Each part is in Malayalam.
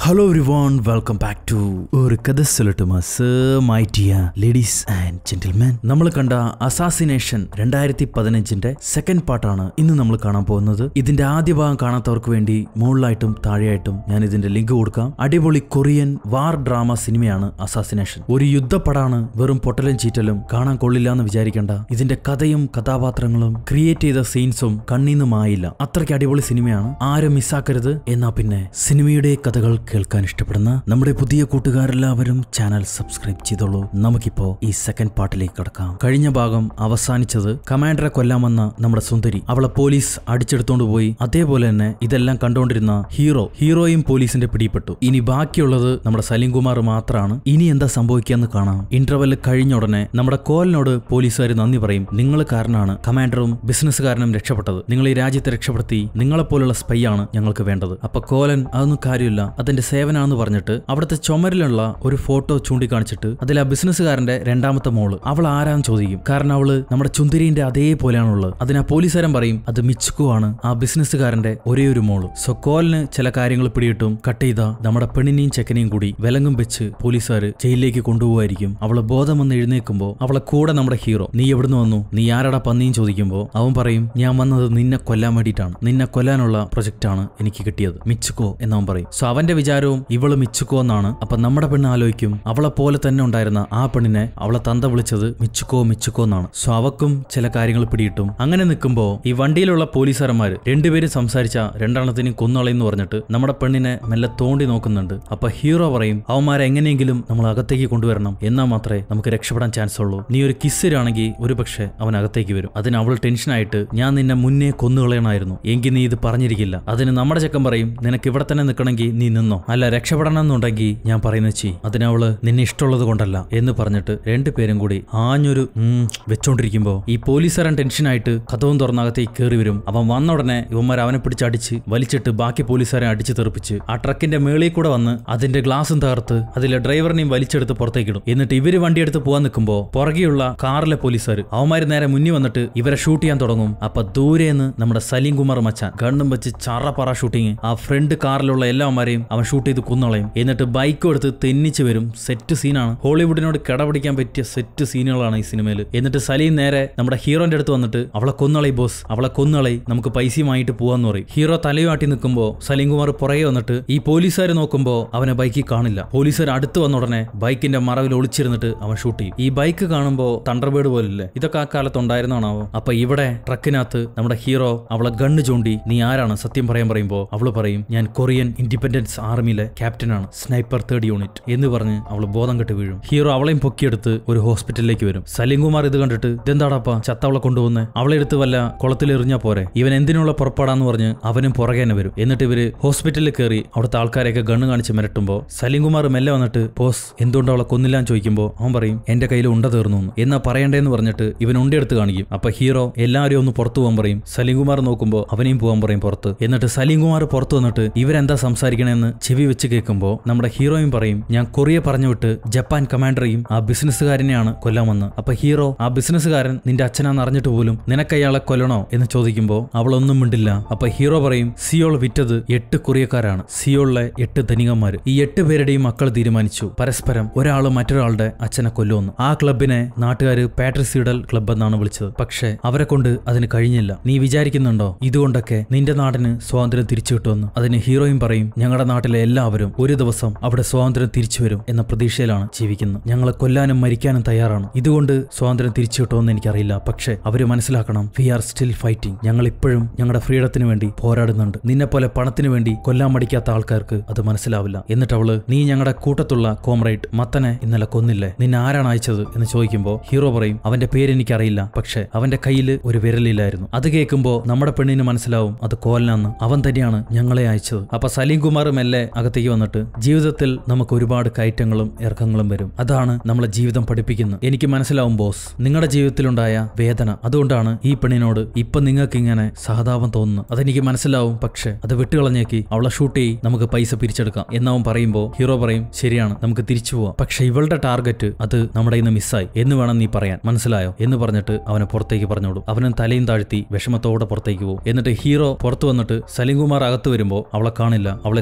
Hello everyone welcome back to ഒരു കഥ சொல்லட்டுமா my dear ladies and gentleman നമ്മൾ കണ്ട അസാസിനേഷൻ രണ്ടായിരത്തി പതിനഞ്ചിന്റെ സെക്കൻഡ് പാർട്ടാണ് ഇന്ന് നമ്മൾ കാണാൻ പോകുന്നത് ഇതിന്റെ ആദ്യ ഭാഗം കാണാത്തവർക്ക് വേണ്ടി മുകളിലായിട്ടും താഴെയായിട്ടും ഞാൻ ഇതിന്റെ ലിങ്ക് കൊടുക്കാം അടിപൊളി കൊറിയൻ വാർ ഡ്രാമ സിനിമയാണ് അസാസിനേഷൻ ഒരു യുദ്ധപ്പടാണ് വെറും പൊട്ടലും ചീറ്റലും കാണാൻ കൊള്ളില്ല എന്ന് വിചാരിക്കേണ്ട ഇതിന്റെ കഥയും കഥാപാത്രങ്ങളും ക്രിയേറ്റ് ചെയ്ത സീൻസും കണ്ണീന്നുമായില്ല അത്രയ്ക്ക് അടിപൊളി സിനിമയാണ് ആരും മിസ്സാക്കരുത് എന്നാ പിന്നെ സിനിമയുടെ കഥകൾ കേൾക്കാൻ ഇഷ്ടപ്പെടുന്ന നമ്മുടെ പുതിയ കൂട്ടുകാരെല്ലാവരും ചാനൽ സബ്സ്ക്രൈബ് ചെയ്തോളൂ നമുക്കിപ്പോ ഈ സെക്കൻഡ് പാർട്ടിലേക്ക് കടക്കാം കഴിഞ്ഞ ഭാഗം അവസാനിച്ചത് കമാൻഡറെ കൊല്ലാമെന്ന നമ്മുടെ സുന്ദരി അവളെ പോലീസ് അടിച്ചെടുത്തോണ്ട് പോയി അതേപോലെ തന്നെ ഇതെല്ലാം കണ്ടുകൊണ്ടിരുന്ന ഹീറോ ഹീറോയും പോലീസിന്റെ പിടിപ്പെട്ടു ഇനി ബാക്കിയുള്ളത് നമ്മുടെ സലീം കുമാർ മാത്രമാണ് ഇനി എന്താ സംഭവിക്കാന്ന് കാണാം ഇന്റർവെല് കഴിഞ്ഞ ഉടനെ നമ്മുടെ കോലിനോട് പോലീസുകാർ നന്ദി പറയും നിങ്ങൾ കാരനാണ് കമാൻഡറും ബിസിനസ്സുകാരനും രക്ഷപ്പെട്ടത് നിങ്ങൾ ഈ രാജ്യത്തെ രക്ഷപ്പെടുത്തി നിങ്ങളെപ്പോലുള്ള സ്പൈ ആണ് ഞങ്ങൾക്ക് വേണ്ടത് അപ്പൊ കോലൻ അതൊന്നും കാര്യമില്ല അതെന്റെ സേവനാന്ന് പറഞ്ഞിട്ട് അവിടുത്തെ ചുമരിലുള്ള ഒരു ഫോട്ടോ ചൂണ്ടിക്കാണിച്ചിട്ട് അതിൽ ആ ബിസിനസ്സുകാരന്റെ രണ്ടാമത്തെ മോള് അവൾ ആരാന്ന് ചോദിക്കും കാരണം അവള് നമ്മുടെ ചുന്തിരിന്റെ അതേപോലെയാണുള്ളത് അതിന് ആ പോലീസുകാരൻ പറയും അത് മിച്ചുക്കു ആണ് ആ ബിസിനസ്സുകാരന്റെ ഒരേ ഒരു മോള് സോ കോലിന് ചില കാര്യങ്ങൾ പിടിയിട്ടും കട്ട് ചെയ്ത നമ്മുടെ പെണ്ണിനെയും ചെക്കനെയും കൂടി വിലങ്ങും വെച്ച് പോലീസുകാർ ജയിലിലേക്ക് കൊണ്ടുപോകായിരിക്കും അവള് ബോധം വന്ന് എഴുന്നേൽക്കുമ്പോ അവളെ കൂടെ നമ്മുടെ ഹീറോ നീ എവിടുന്ന് വന്നു നീ ആരടാ പന്നിയും ചോദിക്കുമ്പോ അവൻ പറയും ഞാൻ വന്നത് നിന്നെ കൊല്ലാൻ വേണ്ടിയിട്ടാണ് നിന്നെ കൊല്ലാനുള്ള പ്രൊജക്റ്റാണ് എനിക്ക് കിട്ടിയത് മിച്ചുക്കോ എന്നവൻ പറയും സോ അവന്റെ വിചാരവും ഇവള് മിച്ചുക്കോ എന്നാണ് അപ്പൊ നമ്മുടെ പെണ്ണ് ആലോചിക്കും അവളെ പോലെ തന്നെ ഉണ്ടായിരുന്ന ആ പെണ്ണിനെ അവളെ തന്ത വിളിച്ചത് മിച്ചുക്കോ മിച്ചുക്കോ എന്നാണ് സോ അവക്കും ചില കാര്യങ്ങൾ പിടിയിട്ടും അങ്ങനെ നിൽക്കുമ്പോ ഈ വണ്ടിയിലുള്ള പോലീസുകാരന്മാര് രണ്ടുപേരും സംസാരിച്ച രണ്ടെണ്ണത്തിനും കൊന്നുകളയെന്ന് പറഞ്ഞിട്ട് നമ്മുടെ പെണ്ണിനെ മെല്ലെ തോണ്ടി നോക്കുന്നുണ്ട് അപ്പൊ ഹീറോ പറയും അവന്മാരെ എങ്ങനെയെങ്കിലും നമ്മൾ അകത്തേക്ക് കൊണ്ടുവരണം എന്നാൽ മാത്രമേ നമുക്ക് രക്ഷപ്പെടാൻ ചാൻസ് ഉള്ളൂ നീ ഒരു കിസ്സിരാണെങ്കിൽ ഒരു പക്ഷേ അവൻ അകത്തേക്ക് വരും അതിന് അവൾ ടെൻഷനായിട്ട് ഞാൻ നിന്നെ മുന്നേ കൊന്നുകളയണമായിരുന്നു എങ്കിൽ നീ ഇത് പറഞ്ഞിരിക്കില്ല അതിന് നമ്മുടെ ചെക്കൻ പറയും നിനക്ക് ഇവിടെ തന്നെ നിൽക്കണമെങ്കിൽ നീ നിന്നോ അല്ല രക്ഷപ്പെടണം എന്നുണ്ടെങ്കിൽ ഞാൻ പറയുന്നത് ചെയ് അതിന് അവള് നിന്നെ ഇഷ്ടമുള്ളത് കൊണ്ടല്ല എന്ന് പറഞ്ഞിട്ട് രണ്ടുപേരും കൂടി ആഞ്ഞൊരു ഉം വെച്ചോണ്ടിരിക്കുമ്പോ ഈ പോലീസുകാരൻ ടെൻഷനായിട്ട് കഥവും തുറന്നകത്തേക്ക് കയറി വരും അവൻ വന്ന ഉടനെ ഇവന്മാർ അവനെ പിടിച്ചടിച്ച് വലിച്ചിട്ട് ബാക്കി പോലീസുകാരെ അടിച്ച് തെറിപ്പിച്ച് ആ ട്രക്കിന്റെ മേളിൽ കൂടെ വന്ന് അതിന്റെ ഗ്ലാസും തകർത്ത് അതിലെ ഡ്രൈവറിനെയും വലിച്ചെടുത്ത് പുറത്തേക്കിടും എന്നിട്ട് ഇവര് വണ്ടി എടുത്ത് പോകാൻ നിൽക്കുമ്പോ പുറകെയുള്ള കാറിലെ പോലീസുകാർ അവന്മാര് നേരെ മുന്നിൽ വന്നിട്ട് ഇവരെ ഷൂട്ട് ചെയ്യാൻ തുടങ്ങും അപ്പൊ ദൂരേന്ന് നമ്മുടെ സലീം കുമാർ മച്ചാൻ ഗണ്ണും വെച്ച് ചറപ്പറ ഷൂട്ടിങ് ആ ഫ്രണ്ട് കാറിലുള്ള എല്ലാവന്മാരെയും അവൻ ഷൂട്ട് ചെയ്ത് കുന്നളയും എന്നിട്ട് ബൈക്കും എടുത്ത് തെന്നിച്ച് വരും സെറ്റ് സീനാണ് ഹോളിവുഡിനോട് കിടപിടിക്കാൻ പറ്റിയ സെറ്റ് സീനുകളാണ് ഈ സിനിമയിൽ എന്നിട്ട് സലീം നേരെ നമ്മുടെ ഹീറോന്റെ അടുത്ത് വന്നിട്ട് അവളെ കൊന്നളയി ബോസ് അവളെ കൊന്നളയി നമുക്ക് പൈസയുമായിട്ട് പോവാന്ന് പറയും ഹീറോ തലയുമാട്ടി നിൽക്കുമ്പോൾ സലീം കുമാർ പുറകെ വന്നിട്ട് ഈ പോലീസുകാർ നോക്കുമ്പോൾ അവനെ ബൈക്കിൽ കാണില്ല പോലീസുകാർ അടുത്ത് വന്ന ഉടനെ ബൈക്കിന്റെ മറവിൽ ഒളിച്ചിരുന്നിട്ട് അവൻ ഷൂട്ട് ചെയ്യും ഈ ബൈക്ക് കാണുമ്പോൾ തണ്ടർബേർഡ് പോലില്ലേ ഇതൊക്കെ ആ കാലത്ത് ഉണ്ടായിരുന്നാണാവോ അപ്പൊ ഇവിടെ ട്രക്കിനകത്ത് നമ്മുടെ ഹീറോ അവളെ ഗണ്ണ് ചൂണ്ടി നീ ആരാണ് സത്യം പറയാൻ പറയുമ്പോൾ അവള് പറയും ഞാൻ കൊറിയൻ ഇൻഡിപെൻഡൻസ് ആർമിയിലെ ക്യാപ്റ്റനാണ് സ്നൈപ്പർ തേർഡ് യൂണിറ്റ് എന്ന് പറഞ്ഞ് അവള് ബോധം കെട്ട് വീഴും ഹീറോ അവളെയും പൊക്കിയെടുത്ത് ഒരു ഹോസ്പിറ്റലിലേക്ക് വരും സലീം കുമാർ ഇത് കണ്ടിട്ട് ഇതെന്താടാപ്പാ ചത്തവളെ കൊണ്ടുവന്ന് അവളെ എടുത്ത് വല്ല കുളത്തിൽ എറിഞ്ഞാ പോരെ ഇവൻ എന്തിനുള്ള പുറപ്പാടാന്ന് പറഞ്ഞ് അവനും പുറകെ തന്നെ വരും എന്നിട്ട് ഇവര് ഹോസ്പിറ്റലിൽ കയറി അവിടുത്തെ ആൾക്കാരെയൊക്കെ ഗണ്ണ് കാണിച്ച് മിരട്ടുമ്പോൾ സലീം കുമാർ മെല്ലെ വന്നിട്ട് ബോസ് എന്തുകൊണ്ട് അവളെ കൊന്നില്ലാന്ന് ചോദിക്കുമ്പോൾ അവൻ പറയും എന്റെ കയ്യിൽ ഉണ്ട തീർന്നു എന്ന്. എന്നാ പറയണ്ടേന്ന് പറഞ്ഞിട്ട് ഇവൻ ഉണ്ടെടുത്ത് കാണിക്കും അപ്പൊ ഹീറോ എല്ലാവരും ഒന്ന് പുറത്തു പോകാൻ പറയും സലീം കുമാർ നോക്കുമ്പോൾ അവനെയും പോകാൻ പറയും പുറത്ത് എന്നിട്ട് സലീം കുമാർ പുറത്തു വന്നിട്ട് ഇവരെന്താ സംസാരിക്കണേന്ന് ചെവി വെച്ച് കേൾക്കുമ്പോൾ നമ്മുടെ ഹീറോയും പറയും ഞാൻ കൊറിയ പറഞ്ഞു വിട്ട് ജപ്പാൻ കമാൻഡറെയും ആ ബിസിനസ്സുകാരനെയാണ് കൊല്ലാമെന്ന് അപ്പൊ ഹീറോ ആ ബിസിനസ്സുകാരൻ നിന്റെ അച്ഛനാന്ന് അറിഞ്ഞിട്ട് പോലും നിനക്ക് അയാളെ കൊല്ലണോ എന്ന് ചോദിക്കുമ്പോൾ അവളൊന്നും മിണ്ടില്ല അപ്പൊ ഹീറോ പറയും സിയോൾ വിറ്റത് എട്ട് കൊറിയക്കാരാണ് സിയോളിലെ എട്ട് ധനികന്മാര് ഈ എട്ട് പേരുടെയും മക്കൾ തീരുമാനിച്ചു പരസ്പരം ഒരാൾ മറ്റൊരാളുടെ അച്ഛനെ കൊല്ലുമെന്ന് ആ ക്ലബിനെ നാട്ടുകാര് പാട്രിസീഡൽ ക്ലബ് എന്നാണ് വിളിച്ചത് പക്ഷേ അവരെ കൊണ്ട് അതിന് കഴിഞ്ഞില്ല നീ വിചാരിക്കുന്നുണ്ടോ ഇതുകൊണ്ടൊക്കെ നിന്റെ നാടിന് സ്വാതന്ത്ര്യം തിരിച്ചു കിട്ടുമെന്ന് അതിന് ഹീറോയും പറയും ഞങ്ങളുടെ നാട്ടിലെ എല്ലാവരും ഒരു ദിവസം അവിടെ സ്വാതന്ത്ര്യം തിരിച്ചു വരും എന്ന പ്രതീക്ഷയിലാണ് ജീവിക്കുന്നത് ഞങ്ങളെ കൊല്ലാനും മരിക്കാനും തയ്യാറാണ് ഇതുകൊണ്ട് സ്വാതന്ത്ര്യം തിരിച്ചു കിട്ടുമെന്ന് എനിക്കറിയില്ല പക്ഷേ അവര് മനസ്സിലാക്കണം വി ആർ സ്റ്റിൽ ഫൈറ്റിംഗ് ഞങ്ങൾ ഇപ്പോഴും ഞങ്ങളുടെ ഫ്രീഡത്തിന് വേണ്ടി പോരാടുന്നുണ്ട് നിന്നെ പോലെ പണത്തിന് വേണ്ടി കൊല്ലാൻ മടിക്കാത്ത ആൾക്കാർക്ക് അത് മനസ്സിലാവില്ല എന്നിട്ട് അവള് നീ ഞങ്ങളുടെ കൂട്ടത്തുള്ള കോമ്രേഡ് മത്തനെ ഇന്നലെ കൊന്നില്ലേ നിന്നെ ആരാണ് അയച്ചത് എന്ന് ചോദിക്കുമ്പോൾ ഹീറോ പറയും അവന്റെ പേര് എനിക്കറിയില്ല പക്ഷേ അവന്റെ കയ്യിൽ ഒരു വിരലില്ലായിരുന്നു അത് കേൾക്കുമ്പോൾ നമ്മുടെ പെണ്ണിന് മനസ്സിലാവും അത് കോലനാന്ന് അവൻ തന്നെയാണ് ഞങ്ങളെ അയച്ചത് അപ്പൊ സലീം കുമാർ മെല്ലെ അകത്തേക്ക് വന്നിട്ട് ജീവിതത്തിൽ നമുക്ക് ഒരുപാട് കയറ്റങ്ങളും ഇറക്കങ്ങളും വരും അതാണ് നമ്മളെ ജീവിതം പഠിപ്പിക്കുന്നത് എനിക്ക് മനസ്സിലാവും ബോസ് നിങ്ങളുടെ ജീവിതത്തിലുണ്ടായ വേദന അതുകൊണ്ടാണ് ഈ പെണ്ണിനോട് ഇപ്പൊ നിങ്ങൾക്ക് ഇങ്ങനെ സഹതാപം തോന്നുന്നു അതെനിക്ക് മനസ്സിലാവും പക്ഷെ അത് വിട്ടുകളഞ്ഞേക്ക് അവളെ ഷൂട്ട് ചെയ്ത് നമുക്ക് പൈസ പിരിച്ചെടുക്കാം എന്നവൻ പറയുമ്പോൾ ഹീറോ പറയും ശരിയാണ് നമുക്ക് തിരിച്ചു പോവാം പക്ഷെ ഇവളുടെ ടാർഗറ്റ് അത് നമ്മുടെ ഇന്ന് മിസ്സായി എന്ന് വേണം നീ പറയാൻ മനസ്സിലായോ എന്ന് പറഞ്ഞിട്ട് അവനെ പുറത്തേക്ക് പറഞ്ഞോളൂ അവനും തലയും താഴ്ത്തി വിഷമത്തോടെ പുറത്തേക്ക് പോകും എന്നിട്ട് ഹീറോ പുറത്തു വന്നിട്ട് സലീം കുമാർ അകത്ത് വരുമ്പോൾ അവളെ കാണില്ല അവൾ എസ്കേപ്പ് ആയി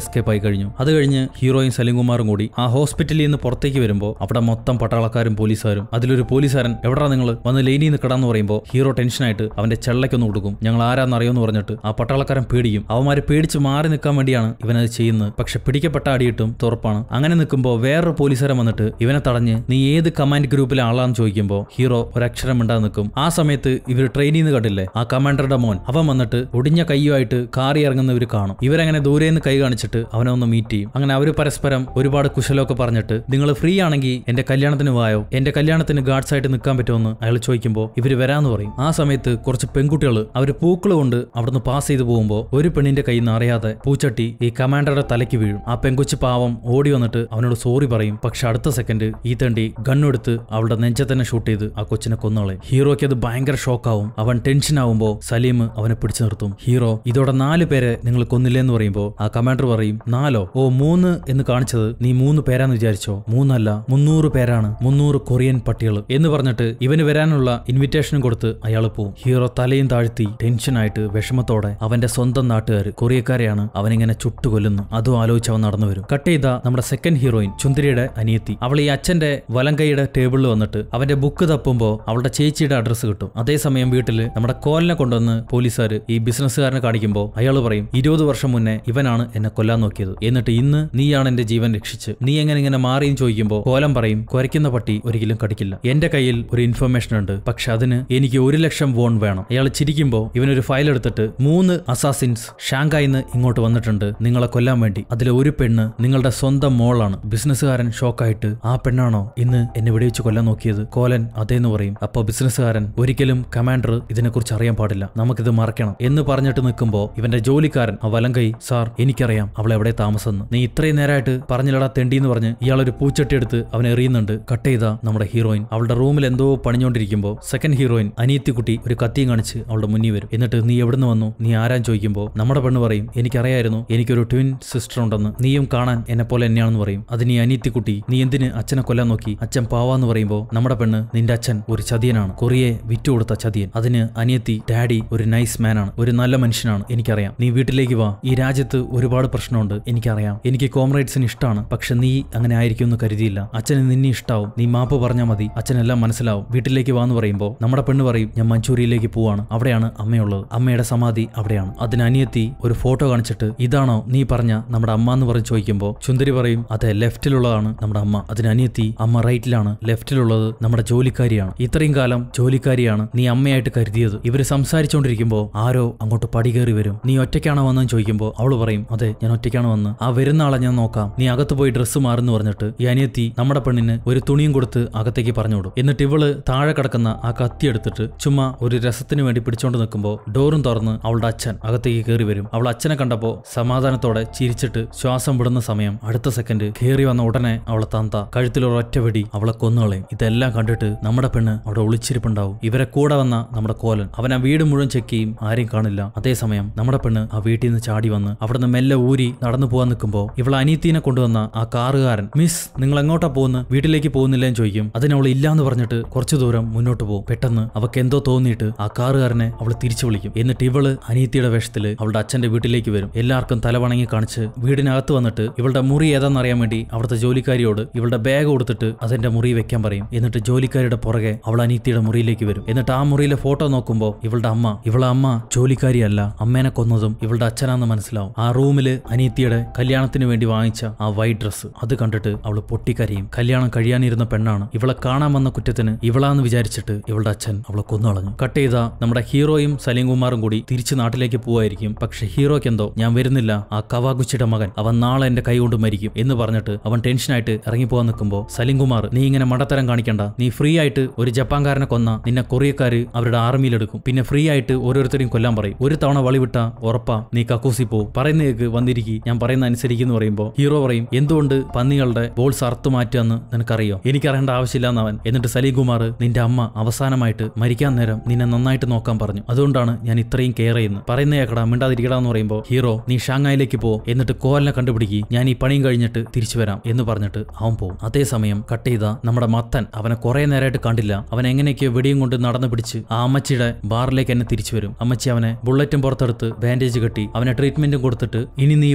കഴിഞ്ഞു അത് കഴിഞ്ഞ് ഹീറോയും സലീംകുമാറും കൂടി ആ ഹോസ്പിറ്റലിൽ നിന്ന് പുറത്തേക്ക് വരുമ്പോൾ അവിടെ മൊത്തം പട്ടാളക്കാരും പോലീസുകാരും അതിലൊരു പോലീസുകാരൻ എവിടാ നിങ്ങൾ വന്ന് ലൈനിൽ നിന്ന് കിടാന്ന് പറയുമ്പോൾ ഹീറോ ടെൻഷനായിട്ട് അവന്റെ ചെള്ളയ്ക്കൊന്ന് കൊടുക്കും ഞങ്ങൾ ആരാന്ന് അറിയുമെന്ന് പറഞ്ഞിട്ട് ആ പട്ടാളക്കാരൻ പേടിക്കും അവന്മാര് പേടിച്ച് മാറി നിൽക്കാൻ വേണ്ടിയാണ് ഇവനത് ചെയ്യുന്നത് പക്ഷെ പിടിക്കപ്പെട്ട അടിയിട്ടും തുറപ്പാണ് അങ്ങനെ നിൽക്കുമ്പോൾ വേറൊരു പോലീസുകാരൻ വന്നിട്ട് ഇവനെ തടഞ്ഞ് നീ ഏത് കമാൻഡ് ഗ്രൂപ്പിലെ ആളാന്ന് ചോദിക്കുമ്പോൾ ഹീറോ ഒരക്ഷരം മിണ്ടാതെ നിൽക്കും ആ സമയത്ത് ഇവർ ട്രെയിനിൽ നിന്ന് കണ്ടില്ലേ ആ കമാൻഡറുടെ മോൻ അവൻ വന്നിട്ട് ഒടിഞ്ഞ കയ്യുമായിട്ട് കാറി ഇറങ്ങുന്നവർ കാണും ഇവരങ്ങനെ ദൂരെ നിന്ന് കൈ കാണിച്ചിട്ട് അവനെ ഒന്ന് മീറ്റ് ചെയ്യും അങ്ങനെ അവർ പരസ്പരം ഒരുപാട് കുശലമൊക്കെ പറഞ്ഞിട്ട് നിങ്ങൾ ഫ്രീ ആണെങ്കിൽ എന്റെ കല്യാണത്തിന് വായോ എന്റെ കല്യാണത്തിന് ഗാർഡ്സ് ആയിട്ട് നിൽക്കാൻ പറ്റുമെന്ന് അയാൾ ചോദിക്കുമ്പോൾ ഇവർ വരാന്ന് പറയും ആ സമയത്ത് കുറച്ച് പെൺകുട്ടികൾ അവർ പൂക്കൾ കൊണ്ട് അവിടുന്ന് പാസ് ചെയ്ത് പോകുമ്പോൾ ഒരു പെണ്ണിന്റെ കയ്യിൽ നിന്ന് അറിയാതെ പൂച്ചട്ടി ഈ കമാൻഡറുടെ തലയ്ക്ക് വീഴും ആ പെങ്കൊച്ചു പാവം ഓടി വന്നിട്ട് അവനോട് സോറി പറയും പക്ഷെ അടുത്ത സെക്കൻഡ് ഈ തണ്ടി ഗണ്ണെടുത്ത് അവളുടെ നെഞ്ചെ തന്നെ ഷൂട്ട് ചെയ്ത് ആ കൊച്ചിനെ കൊന്നോളെ ഹീറോയ്ക്ക് അത് ഭയങ്കര ഷോക്കാവും അവൻ ടെൻഷൻ ആവുമ്പോൾ സലീം അവനെ പിടിച്ചു നിർത്തും ഹീറോ ഇതോടെ നാല് പേരെ നിങ്ങൾ കൊന്നില്ലെന്ന് പറയുമ്പോൾ ആ കമാൻഡർ പറയും നാലോ ഓ മൂന്ന് എന്ന് കാണിച്ചത് നീ മൂന്ന് പേരാന്ന് വിചാരിച്ചോ മൂന്നല്ല മുന്നൂറ് പേരാണ് മുന്നൂറ് കൊറിയൻ പട്ടികൾ എന്ന് പറഞ്ഞിട്ട് ഇവന് വരാനുള്ള ഇൻവിറ്റേഷനും കൊടുത്ത് അയാൾ പോവും ഹീറോ തലയും താഴ്ത്തി ടെൻഷനായിട്ട് വിഷമത്തോടെ അവന്റെ സ്വന്തം നാട്ടുകാർ കൊറിയക്കാരെയാണ് അവനിങ്ങനെ ചുട്ടുകൊല്ലുന്നു അതും ആലോചിച്ച് അവൻ നടന്നു വരും കട്ട് ചെയ്ത നമ്മുടെ സെക്കൻഡ് ഹീറോയിൻ ചുന്ദരിയുടെ അനിയത്തി അവൾ ഈ അച്ഛന്റെ വലങ്കൈയുടെ ടേബിളിൽ വന്നിട്ട് അവന്റെ ബുക്ക് തപ്പുമ്പോൾ അവളുടെ ചേച്ചിയുടെ അഡ്രസ്സ് കിട്ടും അതേസമയം വീട്ടിൽ നമ്മുടെ കോലിനെ കൊണ്ടുവന്ന് പോലീസുകാർ ഈ ബിസിനസ്സുകാരനെ കാണിക്കുമ്പോൾ അയാൾ പറയും ഇരുപത് വർഷം മുന്നേ ഇവനാണ് എന്നെ കൊല്ലാൻ നോക്കിയത് എന്നിട്ട് ഇന്ന് നീയാണ് എന്റെ ജീവൻ രക്ഷിച്ച് നീ എങ്ങനെ ഇങ്ങനെ മാറിയും ചോദിക്കുമ്പോൾ കോലം പറയും കുരയ്ക്കുന്ന പട്ടി ഒരിക്കലും കടിക്കില്ല എന്റെ കയ്യിൽ ഒരു ഇൻഫർമേഷൻ ഉണ്ട് പക്ഷെ അതിന് എനിക്ക് ഒരു ലക്ഷം വോൺ വേണം അയാൾ ചിരിക്കുമ്പോൾ ഇവനൊരു ഫയൽ എടുത്തിട്ട് മൂന്ന് അസാസിൻസ് ഷാങ്കായിന്ന് ഇങ്ങോട്ട് വന്നിട്ടുണ്ട് നിങ്ങളെ കൊല്ലാൻ വേണ്ടി അതിലെ ഒരു പെണ്ണ് നിങ്ങളുടെ സ്വന്തം മോളാണ് ബിസിനസ്സുകാരൻ ഷോക്കായിട്ട് ആ പെണ്ണാണോ ഇന്ന് എന്നെ വെടിവെച്ച് കൊല്ലാൻ നോക്കിയത് കോലൻ അതേന്ന് പറയും അപ്പോൾ ബിസിനസ്സുകാരൻ ഒരിക്കലും കമാൻഡർ ഇതിനെക്കുറിച്ച് അറിയാൻ പാടില്ല നമുക്കിത് മറക്കണം എന്ന് പറഞ്ഞിട്ട് നിൽക്കുമ്പോൾ ഇവന്റെ ജോലിക്കാരൻ ആ വലങ്കൈ സാർ എനിക്കറിയാം അവൾ എവിടെ താമസമെന്ന് നീ ഇത്രയും നേരമായിട്ട് പറഞ്ഞില്ലടാ തെണ്ടി എന്ന് പറഞ്ഞ് ഇയാളൊരു പൂച്ചട്ടി എടുത്ത് അവനെ എറിയുന്നുണ്ട് കട്ട് ചെയ്ത നമ്മുടെ ഹീറോയിൻ അവളുടെ റൂമിൽ എന്തോ പണിഞ്ഞുകൊണ്ടിരിക്കുമ്പോൾ സെക്കൻഡ് ഹീറോയിൻ അനിയത്തിക്കുട്ടി ഒരു കത്തിയും കാണിച്ച് അവളുടെ മുന്നിൽ വരും എന്നിട്ട് നീ എവിടുന്ന് വന്നു നീ ആരാൻ ചോദിക്കുമ്പോൾ നമ്മുടെ പെണ്ണ് പറയും എനിക്കറിയായിരുന്നു എനിക്കൊരു ട്വിൻ സിസ്റ്റർ ഉണ്ടെന്ന് നീയും കാണാൻ എന്നെ പോലെ തന്നെയാണെന്ന് പറയും അതിന് ഈ അനിയത്തിക്കുട്ടി നീ എന്തിന് അച്ഛനെ കൊല്ലാൻ നോക്കി അച്ഛൻ പാവാന്ന് പറയുമ്പോൾ നമ്മുടെ പെണ്ണ് നിന്റെ അച്ഛൻ ഒരു ചതിയനാണ് കൊറിയെ വിറ്റുകൊടുത്ത ചതിയൻ അതിന് അനിയത്തി ഡാഡി ഒരു നൈസ് മാനാണ് ഒരു നല്ല മനുഷ്യനാണ് എനിക്കറിയാം നീ വീട്ടിലേക്ക് വാ ഈ രാജ്യത്ത് ഒരുപാട് പ്രശ്നമുണ്ട് എനിക്കറിയാം എനിക്ക് കോമ്രേഡ്സിന് ഇഷ്ടമാണ് പക്ഷെ നീ അങ്ങനെ ആയിരിക്കുമെന്ന് കരുതിയില്ല അച്ഛന് നിന്നെ ഇഷ്ടാവും നീ മാപ്പ് പറഞ്ഞാൽ മതി അച്ഛനെല്ലാം മനസ്സിലാവും വീട്ടിലേക്ക് വാന്ന് പറയുമ്പോൾ നമ്മുടെ പെണ്ണ് പറയും ഞാൻ മഞ്ചൂരിയിലേക്ക് പോവാണ് അവിടെയാണ് അമ്മയുള്ളത് അമ്മയുടെ സമാധി അവിടെയാണ് അതിന് അനിയത്തി ഒരു ഫോട്ടോ കാണിച്ചിട്ട് ഇതാണോ നീ പറഞ്ഞ നമ്മുടെ അമ്മ എന്ന് പറഞ്ഞ് ചോദിക്കുമ്പോൾ ചുന്ദരി പറയും അതെ ലെഫ്റ്റിലുള്ളതാണ് നമ്മുടെ അമ്മ അതിന് അനിയത്തി അമ്മ റൈറ്റിലാണ് ലെഫ്റ്റിലുള്ളത് നമ്മുടെ ജോലിക്കാരിയാണ് ഇത്രയും കാലം ജോലിക്കാരിയാണ് നീ അമ്മയായിട്ട് കരുതിയത് ഇവര് സംസാരിച്ചുകൊണ്ടിരിക്കുമ്പോൾ ആരോ അങ്ങോട്ട് പടി കയറി വരും നീ ഒറ്റയ്ക്കാണോ വന്നെന്ന് ചോദിക്കുമ്പോൾ അവള് പറയും അതെ ഞാൻ ഒറ്റയ്ക്കാണ് വന്ന് ആ വരുന്ന ആളെ ഞാൻ നോക്കാം നീ അകത്ത് പോയി ഡ്രസ്സ് മാറുന്നു പറഞ്ഞിട്ട് ഈ അനിയത്തി നമ്മുടെ പെണ്ണിന് ഒരു തുണിയും കൊടുത്ത് അകത്തേക്ക് പറഞ്ഞുവിടും എന്നിട്ട് ഇവള് താഴെ കിടക്കുന്ന ആ കത്തി എടുത്തിട്ട് ചുമ്മാ ഒരു രസത്തിന് വേണ്ടി പിടിച്ചോണ്ട് നിൽക്കുമ്പോൾ ഡോറും തുറന്ന് അവളുടെ അച്ഛൻ അകത്തേക്ക് കയറി വരും അവൾ അച്ഛനെ കണ്ടപ്പോൾ സമാധാനത്തോടെ ചിരിച്ചിട്ട് ശ്വാസം വിടുന്ന സമയം അടുത്ത സെക്കൻഡ് കയറി വന്ന ഉടനെ അവളെ തന്ത കഴുത്തിലൊരൊറ്റ വെടി അവളെ കൊന്നുകളയും ഇതെല്ലാം കണ്ടിട്ട് നമ്മുടെ പെണ്ണ് അവിടെ ഒളിച്ചിരിപ്പുണ്ടാവും ഇവരെ കൂടെ വന്ന നമ്മുടെ കോലൻ അവൻ ആ വീട് മുഴുവൻ ചെക്ക് ചെയ്യും ആരെയും കാണില്ല അതേസമയം നമ്മുടെ പെണ്ണ് ആ വീട്ടിൽ നിന്ന് ചാടി വന്ന് അവിടുന്ന് മെല്ലെ ഊരി നടന്നു പോകാൻ നിൽക്കുമ്പോൾ ഇവൾ അനീത്തിനെ കൊണ്ടുവന്ന ആ കാറുകാരൻ മിസ് നിങ്ങൾ എങ്ങോട്ടാ പോകുന്നത് വീട്ടിലേക്ക് പോകുന്നില്ലെന്ന് ചോദിക്കും അതിന് അവൾ ഇല്ലാന്ന് പറഞ്ഞിട്ട് കുറച്ചു ദൂരം മുന്നോട്ട് പോകും പെട്ടെന്ന് അവക്ക് എന്തോ തോന്നിയിട്ട് ആ കാറുകാരനെ അവൾ തിരിച്ചു വിളിക്കും എന്നിട്ട് ഇവള് അനീത്തിയുടെ വേഷത്തില് അവളുടെ അച്ഛന്റെ വീട്ടിലേക്ക് വരും എല്ലാവർക്കും തലവണങ്ങി കാണിച്ച് വീടിനകത്ത് വന്നിട്ട് ഇവളുടെ മുറി ഏതാണെന്ന് അറിയാൻ വേണ്ടി അവിടുത്തെ ജോലിക്കാരിയോട് ഇവളുടെ ബാഗ് കൊടുത്തിട്ട് അതെന്റെ മുറി വെക്കാൻ പറയും എന്നിട്ട് ജോലിക്കാരിയുടെ പുറകെ അവൾ അനീത്തിയുടെ മുറിയിലേക്ക് വരും എന്നിട്ട് ആ മുറിയിലെ ഫോട്ടോ നോക്കുമ്പോൾ ഇവളുടെ അമ്മ ഇവളെ അമ്മ ജോലിക്കാരിയല്ല അമ്മേനെ കൊന്നതും ഇവളുടെ അച്ഛനാന്ന് മനസ്സിലാവും ആ റൂമില് അനീത്തിയുടെ കല്യാണത്തിന് വേണ്ടി വാങ്ങിച്ച ആ വൈറ്റ് ഡ്രസ്സ് അത് കണ്ടിട്ട് അവൾ പൊട്ടിക്കരയും കല്യാണം കഴിയാനിരുന്ന പെണ്ണാണ് ഇവളെ കാണാൻ വന്ന കുറ്റത്തിന് ഇവളാന്ന് വിചാരിച്ചിട്ട് ഇവളുടെ അച്ഛൻ അവളെ കൊന്നുകളഞ്ഞു കട്ട് ചെയ്ത നമ്മുടെ ഹീറോയും സലീം കുമാറും കൂടി തിരിച്ച് നാട്ടിലേക്ക് പോവായിരിക്കും പക്ഷെ ഹീറോയ്ക്ക് എന്തോ ഞാൻ വരുന്നില്ല ആ കവാഗുച്ചിയുടെ മകൻ അവൻ നാളെ എന്റെ കൈ കൊണ്ട് മരിക്കും എന്ന് പറഞ്ഞിട്ട് അവൻ ടെൻഷനായിട്ട് ഇറങ്ങിപ്പോവാൻ നിൽക്കുമ്പോൾ സലീം കുമാർ നീ ഇങ്ങനെ മടത്തരം കാണിക്കണ്ട നീ ഫ്രീ ആയിട്ട് ഒരു ജപ്പാൻകാരനെ കൊന്ന നിന്നെ കൊറിയക്കാര് അവരുടെ ആർമിയിലെടുക്കും പിന്നെ ഫ്രീ ആയിട്ട് ഓരോരുത്തരെയും കൊല്ലാൻ പറയും ഒരു തവണ വളിവിട്ട ഉറപ്പാ നീ കക്കൂസി പോ പറയുന്നേക്ക് വന്നിരിക്കി ഞാൻ പറയുന്ന അനുസരിക്കുന്നു പറയുമ്പോൾ ഹീറോ പറയും എന്തുകൊണ്ട് പന്നികളുടെ ബോൾസ് അറുത്ത് മാറ്റുകയെന്ന് നിനക്കറിയോ എനിക്കറിയേണ്ട ആവശ്യമില്ലെന്ന് അവൻ എന്നിട്ട് സലീം കുമാർ നിന്റെ അമ്മ അവസാനമായിട്ട് മരിക്കാൻ നേരം നിന്നെ നന്നായിട്ട് നോക്കാൻ പറഞ്ഞു അതുകൊണ്ടാണ് ഞാൻ ഇത്രയും കെയർ ചെയ്യുന്നത് പറയുന്ന കേക്കടാ മിണ്ടാതിരിക്കടാ എന്ന് പറയുമ്പോൾ ഹീറോ നീ ഷാങ്ങായിലേക്ക് പോ എന്നിട്ട് കോലിനെ കണ്ടുപിടിക്കി ഞാൻ ഈ പണിയും കഴിഞ്ഞിട്ട് തിരിച്ചു വരാം എന്ന് പറഞ്ഞിട്ട് അവൻ പോകും അതേസമയം കട്ട് ചെയ്ത നമ്മുടെ മത്തൻ അവനെ കുറെ നേരമായിട്ട് കണ്ടില്ല അവൻ എങ്ങനെയൊക്കെയോ വെടിയും കൊണ്ട് നടന്നു പിടിച്ച് ആ അമ്മച്ചിയുടെ ബാറിലേക്ക് എന്നെ തിരിച്ചു വരും അമ്മച്ചി അവനെ ബുള്ളറ്റും പുറത്തെടുത്ത് ബാൻഡേജ് കെട്ടി അവനെ ട്രീറ്റ്മെന്റും കൊടുത്തിട്ട് ഇനി നീ ഇവിടെ നിൽക്കണ്ട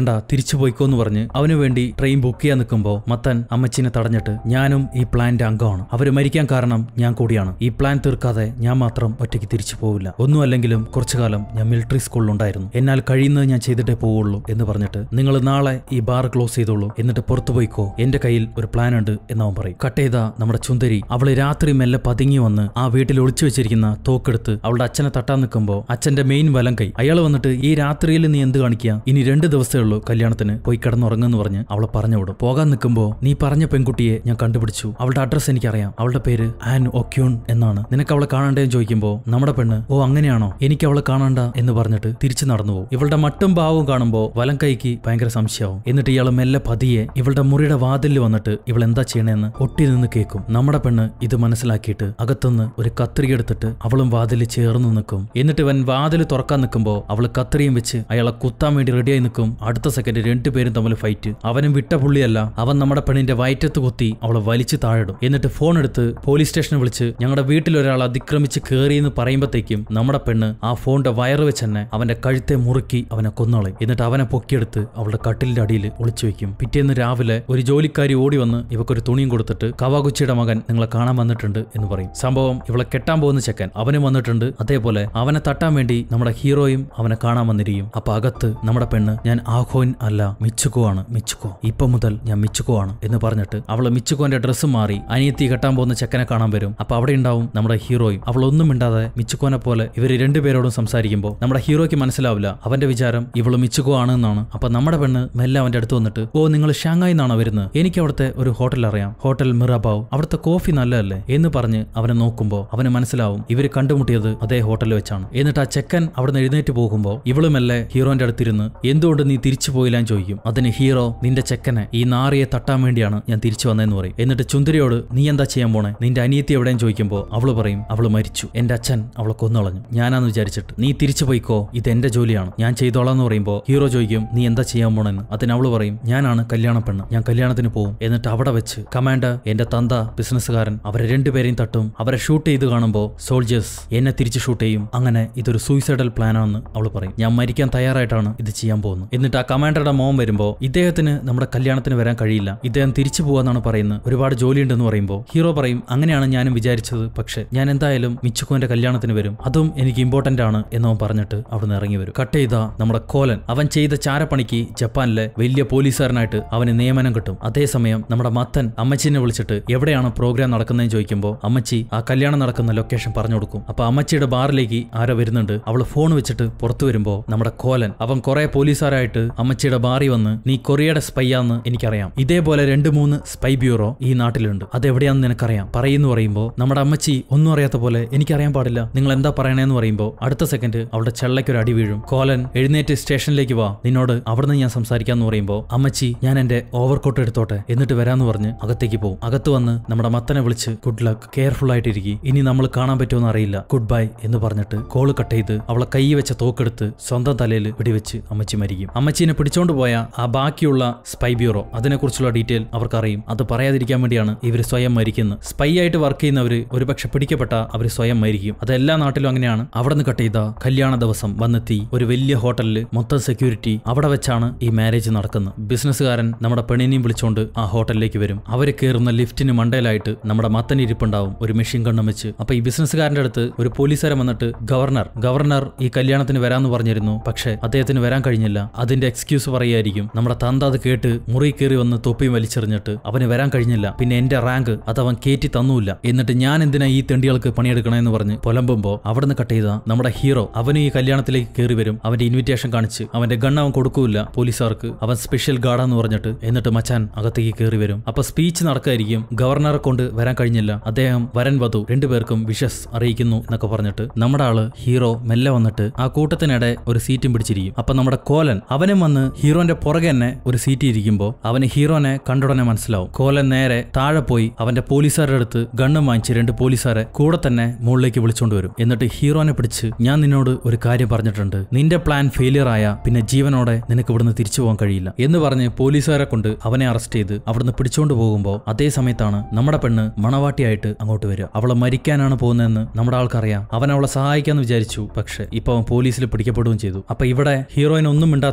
നിൽക്കണ്ട തിരിച്ചു പോയിക്കോ എന്ന് പറഞ്ഞ് അവന് വേണ്ടി ട്രെയിൻ ബുക്ക് ചെയ്യാൻ നിൽക്കുമ്പോൾ മത്തൻ അമ്മച്ചിനെ തടഞ്ഞിട്ട് ഞാനും ഈ പ്ലാന്റെ അംഗമാണ് അവര് മരിക്കാൻ കാരണം ഞാൻ കൂടിയാണ് ഈ പ്ലാൻ തീർക്കാതെ ഞാൻ മാത്രം ഒറ്റയ്ക്ക് തിരിച്ചു പോവില്ല ഒന്നും അല്ലെങ്കിലും കുറച്ചു കാലം ഞാൻ മിലിറ്ററി സ്കൂളിലുണ്ടായിരുന്നു എന്നാൽ കഴിയുന്നത് ഞാൻ ചെയ്തിട്ടേ പോവുള്ളൂ എന്ന് പറഞ്ഞിട്ട് നിങ്ങൾ നാളെ ഈ ബാർ ക്ലോസ് ചെയ്തോളൂ എന്നിട്ട് പുറത്തു പോയിക്കോ എന്റെ കയ്യിൽ ഒരു പ്ലാൻ ഉണ്ട് എന്നവൻ പറയും കട്ട് ചെയ്ത നമ്മുടെ ചുന്ദരി അവള് രാത്രി മെല്ലെ പതുങ്ങി വന്ന് ആ വീട്ടിൽ ഒളിച്ചു വെച്ചിരിക്കുന്ന തോക്കെടുത്ത് അവളുടെ അച്ഛനെ തട്ടാൻ നിൽക്കുമ്പോൾ അച്ഛന്റെ മെയിൻ വലം കൈ അയാൾ വന്നിട്ട് ഈ രാത്രിയിൽ നീ എന്ത് കാണിക്കുക ഇനി രണ്ട് ദിവസമേ ഉള്ളൂ കല്യാണത്തിന് പോയി കിടന്നുറങ്ങുന്നു പറഞ്ഞ് അവളെ പറഞ്ഞു വിടും പോകാൻ നിൽക്കുമ്പോൾ നീ പറഞ്ഞ പെൺകുട്ടിയെ ഞാൻ കണ്ടുപിടിച്ചു അവളുടെ അഡ്രസ്സ് എനിക്കറിയാം അവളുടെ പേര് ആൻ ഒക്യൂൺ എന്നാണ് നിനക്ക് അവളെ കാണണ്ടേന്ന് ചോദിക്കുമ്പോൾ നമ്മുടെ പെണ്ണ് ഓ അങ്ങനെയാണോ എനിക്ക് അവളെ കാണണ്ട എന്ന് പറഞ്ഞിട്ട് തിരിച്ചു നടന്നു പോകും ഇവളുടെ മട്ടും ഭാവവും കാണുമ്പോൾ വലം കൈക്ക് ഭയങ്കര സംശയമാവും എന്നിട്ട് ഇയാൾ മെല്ലെ പതിയെ ഇവളുടെ മുറിയുടെ വാതിലിൽ വന്നിട്ട് ഇവൾ എന്താ ചെയ്യണേന്ന് ഒട്ടി നിന്ന് കേൾക്കും നമ്മുടെ പെണ്ണ് ഇത് മനസ്സിലാക്കിയിട്ട് അകത്തുനിന്ന് ഒരു കത്രിക എടുത്തിട്ട് അവളും വാതിലിൽ ചേർന്ന് നിൽക്കും എന്നിട്ട് ഇവൻ വാതിൽ തുറക്കാൻ നിൽക്കുമ്പോൾ അവൾ കത്രിയും വെച്ച് അയാളെ കുത്താൻ വേണ്ടി റെഡിയായി നിൽക്കും അടുത്ത സെക്കൻഡ് രണ്ടുപേരും തമ്മിൽ ഫൈറ്റ് അവനും വിട്ട പുള്ളിയല്ല അവൻ നമ്മുടെ പെണ്ണിന്റെ വയറ്റത്ത് കുത്തി അവളെ വലിച്ചു താഴിടും എന്നിട്ട് ഫോൺ എടുത്ത് പോലീസ് സ്റ്റേഷനിൽ വിളിച്ച് ഞങ്ങളുടെ വീട്ടിൽ ഒരാൾ അതിക്രമിച്ച് കയറി എന്ന് പറയുമ്പോഴത്തേക്കും നമ്മുടെ പെണ്ണ് ആ ഫോണിന്റെ വയറ് വെച്ച് തന്നെ അവന്റെ കഴുത്തെ മുറുക്കി അവനെ കൊന്നോളയും എന്നിട്ട് അവനെ പൊക്കിയെടുത്ത് അവളുടെ കട്ടിലിന്റെ അടിയിൽ ഒളിച്ചു വെക്കും പിറ്റേന്ന് രാവിലെ ഒരു ജോലിക്കാരി ഓടി വന്ന് ഇവക്കൊരു തുണിയും കൊടുത്തിട്ട് കവാകുച്ചിയുടെ മകൻ നിങ്ങളെ കാണാൻ വന്നിട്ടുണ്ട് എന്ന് പറയും സംഭവം ഇവളെ കെട്ടാൻ പോകുന്ന ചെക്കൻ അവനും വന്നിട്ടുണ്ട് അതേപോലെ അവനെ തട്ടാൻ വേണ്ടി നമ്മുടെ ഹീറോയും അവനെ കാണാൻ വന്നിരിക്കും അപ്പൊ അകത്ത് നമ്മുടെ പെണ്ണ് ഞാൻ ആഹോൻ അല്ല മിച്ചുക്കോ ആണ് മിച്ചുക്കോ ഇപ്പൊ മുതൽ ഞാൻ മിച്ചുക്കോ ആണ് എന്ന് പറഞ്ഞിട്ട് അവള് മിച്ചുക്കോന്റെ ഡ്രസ്സ് മാറി അനിയത്തി കെട്ടാൻ പോകുന്ന ചെക്കനെ കാണാൻ വരും അപ്പൊ അവിടെ ഉണ്ടാവും നമ്മുടെ ഹീറോയും അവൾ ഒന്നും മിണ്ടാതെ മിച്ചുക്കോനെ പോലെ ഇവര് രണ്ടുപേരോടും സംസാരിക്കുമ്പോൾ നമ്മുടെ ഹീറോയ്ക്ക് മനസ്സിലാവില്ല അവന്റെ വിചാരം ഇവള് മിച്ചുക്കോ ആണ് എന്നാണ് അപ്പൊ നമ്മുടെ പെണ്ണ് മെല്ലെ അവന്റെ അടുത്ത് വന്നിട്ട് ഓ നിങ്ങൾ ഷാങ്ങായി നിന്നാണ് വരുന്നത് എനിക്ക് അവിടുത്തെ ഒരു ഹോട്ടൽ അറിയാം ഹോട്ടൽ മിറാബാവ് അവിടുത്തെ കോഫി നല്ലതല്ലേ എന്ന് പറഞ്ഞ് അവനെ നോക്കുമ്പോൾ അവന് മനസ്സിലാവും ഇവര് കണ്ടുമുട്ടിയത് അതേ ഹോട്ടലിൽ വെച്ചാണ് എന്നിട്ട് ആ ചെക്കൻ അവിടുന്ന് എഴുന്നേറ്റ് പോകുമ്പോൾ ഇവള് മെല്ലെ ഹീറോന്റെ അടുത്തിരുന്ന് എന്തുകൊണ്ട് നീ തിരിച്ചു പോയില്ല എന്ന് ചോദിക്കും അതിന് ഹീറോ നിന്റെ ചെക്കനെ ഈ നാറിയെ തട്ടാൻ വേണ്ടിയാണ് ഞാൻ തിരിച്ചു വന്നതെന്ന് പറയും എന്നിട്ട് ചുന്ദരിയോട് നീ എന്താ ചെയ്യാൻ പോണേ നിന്റെ അനിയത്തി എവിടെയും ചോദിക്കുമ്പോൾ അവള് പറയും അവള് മരിച്ചു എന്റെ അച്ഛൻ അവളെ കൊന്നളഞ്ഞു ഞാനാന്ന് വിചാരിച്ചിട്ട് നീ തിരിച്ചു പോയിക്കോ ഇത് എന്റെ ജോലിയാണ് ഞാൻ ചെയ്തോളാം എന്ന് പറയുമ്പോൾ ഹീറോ ചോദിക്കും നീ എന്താ ചെയ്യാൻ പോണെന്ന് അതിന് അവള് പറയും ഞാനാണ് കല്യാണ പെണ്ണ് ഞാൻ കല്യാണത്തിന് പോകും എന്നിട്ട് അവിടെ വെച്ച് കമാൻഡർ എന്റെ തന്ത ബിസിനസ്സുകാരൻ അവരെ രണ്ടുപേരെയും തട്ടും അവരെ ഷൂട്ട് ചെയ്ത് കാണുമ്പോൾ സോൾജേഴ്സ് എന്നെ തിരിച്ച് ഷൂട്ട് ചെയ്യും അങ്ങനെ ഇതൊരു സൂയിസൈഡൽ പ്ലാൻ ആണെന്ന് അവൾ പറയും ഞാൻ മരിക്കാൻ തയ്യാറായിട്ടാണ് ഇത് ചെയ്യാൻ പോകുന്നത് എന്നിട്ട് ആ കമാൻഡറുടെ മോൻ വരുമ്പോൾ ഇദ്ദേഹത്തിന് നമ്മുടെ കല്യാണത്തിന് വരാൻ കഴിയില്ല ഇദ്ദേഹം തിരിച്ചു പോവാന്നാണ് പറയുന്നത് ഒരുപാട് ജോലിയുണ്ടെന്ന് പറയുമ്പോൾ ഹീറോ പറയും അങ്ങനെയാണ് ഞാനും വിചാരിച്ചത് പക്ഷെ ഞാൻ എന്തായാലും മിച്ചുക്കോന്റെ കല്യാണത്തിന് വരും അതും എനിക്ക് ഇമ്പോർട്ടന്റ് ആണ് എന്നവൻ പറഞ്ഞിട്ട് അവിടുന്ന് ഇറങ്ങി വരും കട്ട് ചെയ്ത നമ്മുടെ കോലൻ അവൻ ചെയ്ത ചാരപ്പണിക്ക് ജപ്പാനിലെ വലിയ പോലീസുകാരനായിട്ട് അവന് നിയമനം കിട്ടും അതേസമയം നമ്മുടെ മത്തൻ അമ്മച്ചിനെ വിളിച്ചിട്ട് എവിടെയാണ് പ്രോഗ്രാം നടക്കുന്നതെന്ന് ചോദിക്കുമ്പോൾ അമ്മച്ചി ആ കല്യാണം നടക്കുന്ന ലൊക്കേഷൻ പറഞ്ഞു കൊടുക്കും അപ്പൊ അമ്മച്ചിയുടെ ബാറിലേക്ക് ആരോ വരുന്നുണ്ട് അവള് ഫോൺ വെച്ചിട്ട് പുറത്തു വരുമ്പോ നമ്മുടെ കോലൻ അവൻ കുറെ പോലീസുകാരായിട്ട് അമ്മച്ചിയുടെ ബാറി വന്ന് നീ കൊറിയയുടെ സ്പൈയാന്ന് എനിക്കറിയാം ഇതേപോലെ രണ്ട് മൂന്ന് സ്പൈ ബ്യൂറോ ഈ നാട്ടിലുണ്ട് അതെവിടെയാന്ന് നിനക്കറിയാം പറയുന്നു പറയുമ്പോൾ നമ്മുടെ അമ്മച്ചി ഒന്നും അറിയാത്ത പോലെ എനിക്കറിയാൻ പാടില്ല നിങ്ങൾ എന്താ പറയണേന്ന് പറയുമ്പോൾ അടുത്ത സെക്കൻഡ് അവളുടെ ചെള്ളയ്ക്ക് ഒരു അടി വീഴും കോലൻ എഴുന്നേറ്റ് സ്റ്റേഷനിലേക്ക് വാ നിന്നോട് അവിടുന്ന് ഞാൻ സംസാരിക്കാന്ന് പറയുമ്പോൾ അമ്മച്ചി ഞാൻ എന്റെ ഓവർകോട്ട് എടുത്തോട്ടെ എന്നിട്ട് വരാന്ന് പറഞ്ഞ് അകത്തേക്ക് പോകും അകത്ത് വന്ന് നമ്മുടെ മത്തനെ വിളിച്ച് ഗുഡ് ലക്ക് കെയർഫുൾ ആയിട്ടിരിക്കും ഇനി നമ്മൾ കാണാൻ പറ്റുമെന്ന് അറിയില്ല ഗുഡ് ബൈ എന്ന് പറഞ്ഞിട്ട് കോള് കട്ട് ചെയ്ത് അവളെ കൈ വെച്ച തോക്കെടുത്ത് സ്വന്തം തലയിൽ വെടിവെച്ച് അമ്മച്ചി മരിക്കും അമ്മച്ചീനെ പിടിച്ചോണ്ട് പോയ ആ ബാക്കിയുള്ള സ്പൈ ബ്യൂറോ അതിനെക്കുറിച്ചുള്ള ഡീറ്റെയിൽ അവർക്കറിയും അത് പറയാതിരിക്കാൻ വേണ്ടിയാണ് ഇവർ സ്വയം മരിക്കുന്നത് സ്പൈ ആയിട്ട് വർക്ക് ചെയ്യുന്നവര് ഒരുപക്ഷെ പിടിക്കപ്പെട്ട അവർ സ്വയം മരിക്കും അത് എല്ലാ നാട്ടിലും അങ്ങനെയാണ് അവിടെ നിന്ന് കട്ട് ചെയ്ത കല്യാണ ദിവസം വന്നെത്തി ഒരു വലിയ ഹോട്ടലിൽ മൊത്തം സെക്യൂരിറ്റി അവിടെ വെച്ചാണ് ഈ മാരേജ് നടക്കുന്നത് ബിസിനസ്സുകാരൻ നമ്മുടെ പെണ്ണിനെയും വിളിച്ചുകൊണ്ട് ആ ഹോട്ടലിലേക്ക് വരും അവർ കയറുന്ന ലിഫ്റ്റിന് മണ്ടയിലായിട്ട് നമ്മുടെ മത്തൻ ഇരിപ്പുണ്ടാവും ഒരു മെഷീൻ കണ്ണും വെച്ച് അപ്പൊ ഈ ബിസിനസ്സുകാരന്റെ അടുത്ത് ഒരു പോലീസുകാരൻ വന്നിട്ട് ഗവർണർ ഗവർണർ ഈ കല്യാണത്തിന് വരാന്ന് പറഞ്ഞിരുന്നു പക്ഷെ അദ്ദേഹത്തിന് വരാൻ കഴിഞ്ഞില്ല അതിന്റെ എക്സ്ക്യൂസ് പറയുമായിരിക്കും നമ്മുടെ തന്ത അത് കേട്ട് മുറി കയറി വന്ന് തൊപ്പിയും വലിച്ചെറിഞ്ഞിട്ട് അവന് വരാൻ കഴിഞ്ഞില്ല പിന്നെ എന്റെ റാങ്ക് അത് അവൻ കയറ്റി തന്നൂല്ല എന്നിട്ട് ഞാൻ എന്തിനാ ഈ തെണ്ടികൾക്ക് പണിയെടുക്കണമെന്ന് പറഞ്ഞ് പുലമ്പുമ്പോ അവിടുന്ന് കട്ട് ചെയ്ത നമ്മുടെ ഹീറോ അവന് ഈ കല്യാണത്തിലേക്ക് കയറി വരും അവന്റെ ഇൻവിറ്റേഷൻ കാണിച്ച് അവന്റെ ഗണ്ണ് അവൻ കൊടുക്കൂല പോലീസുകാർക്ക് അവൻ സ്പെഷ്യൽ ഗാർഡാന്ന് പറഞ്ഞിട്ട് എന്നിട്ട് മച്ചാൻ അകത്തേക്ക് കയറി വരും അപ്പൊ സ്പീച്ച് നടക്കായിരിക്കും ഗവർണറെ കൊണ്ട് വരാൻ കഴിഞ്ഞില്ല അദ്ദേഹം വരൻ വധു രണ്ടുപേർക്കും വിഷസ് അറിയിക്കുന്നു എന്നൊക്കെ പറഞ്ഞിട്ട് നമ്മുടെ ആള് ഹീറോ മെല്ലെ വന്നിട്ട് ആ കൂട്ടത്തിനിടെ ഒരു സീറ്റും പിടിച്ചിരിക്കും അപ്പൊ നമ്മുടെ കോലൻ അവനും വന്ന് ഹീറോന്റെ പുറകെ തന്നെ ഒരു സീറ്റ് ഇരിക്കുമ്പോൾ അവന് ഹീറോനെ കണ്ടുടനെ മനസ്സിലാവും കോലൻ നേരെ താഴെ പോയി അവന്റെ പോലീസുകാരുടെ അടുത്ത് ഗണ്ണും വാങ്ങിച്ച് രണ്ട് പോലീസുകാരെ കൂടെ തന്നെ മുകളിലേക്ക് വിളിച്ചോണ്ട് വരും എന്നിട്ട് ഹീറോനെ പിടിച്ച് ഞാൻ നിന്നോട് ഒരു കാര്യം പറഞ്ഞിട്ടുണ്ട് നിന്റെ പ്ലാൻ ഫെയിലിയർ ആയ പിന്നെ ജീവനോടെ നിനക്ക് ഇവിടുന്ന് തിരിച്ചു പോകാൻ കഴിയില്ല എന്ന് പറഞ്ഞ് പോലീസുകാരെ കൊണ്ട് അവനെ അറസ്റ്റ് ചെയ്ത് അവിടുന്ന് പിടിച്ചോണ്ട് പോകുമ്പോൾ അതേ സമയത്താണ് നമ്മുടെ പെണ്ണ് മണവാട്ടിയായിട്ട് അങ്ങോട്ട് വരിക അവളെ മരിക്കാനാണ് പോകുന്നതെന്ന് നമ്മുടെ ആൾക്കറിയാം അവൻ അവളെ സഹായിക്കാന്ന് വിചാരിച്ചു പക്ഷെ ഇപ്പൊ അവൻ പോലീസിൽ പിടിക്കപ്പെടുകയും ചെയ്തു അപ്പൊ ഇവിടെ ഹീറോയിൻ ഒന്നും മിണ്ടാത്തോണ്ട്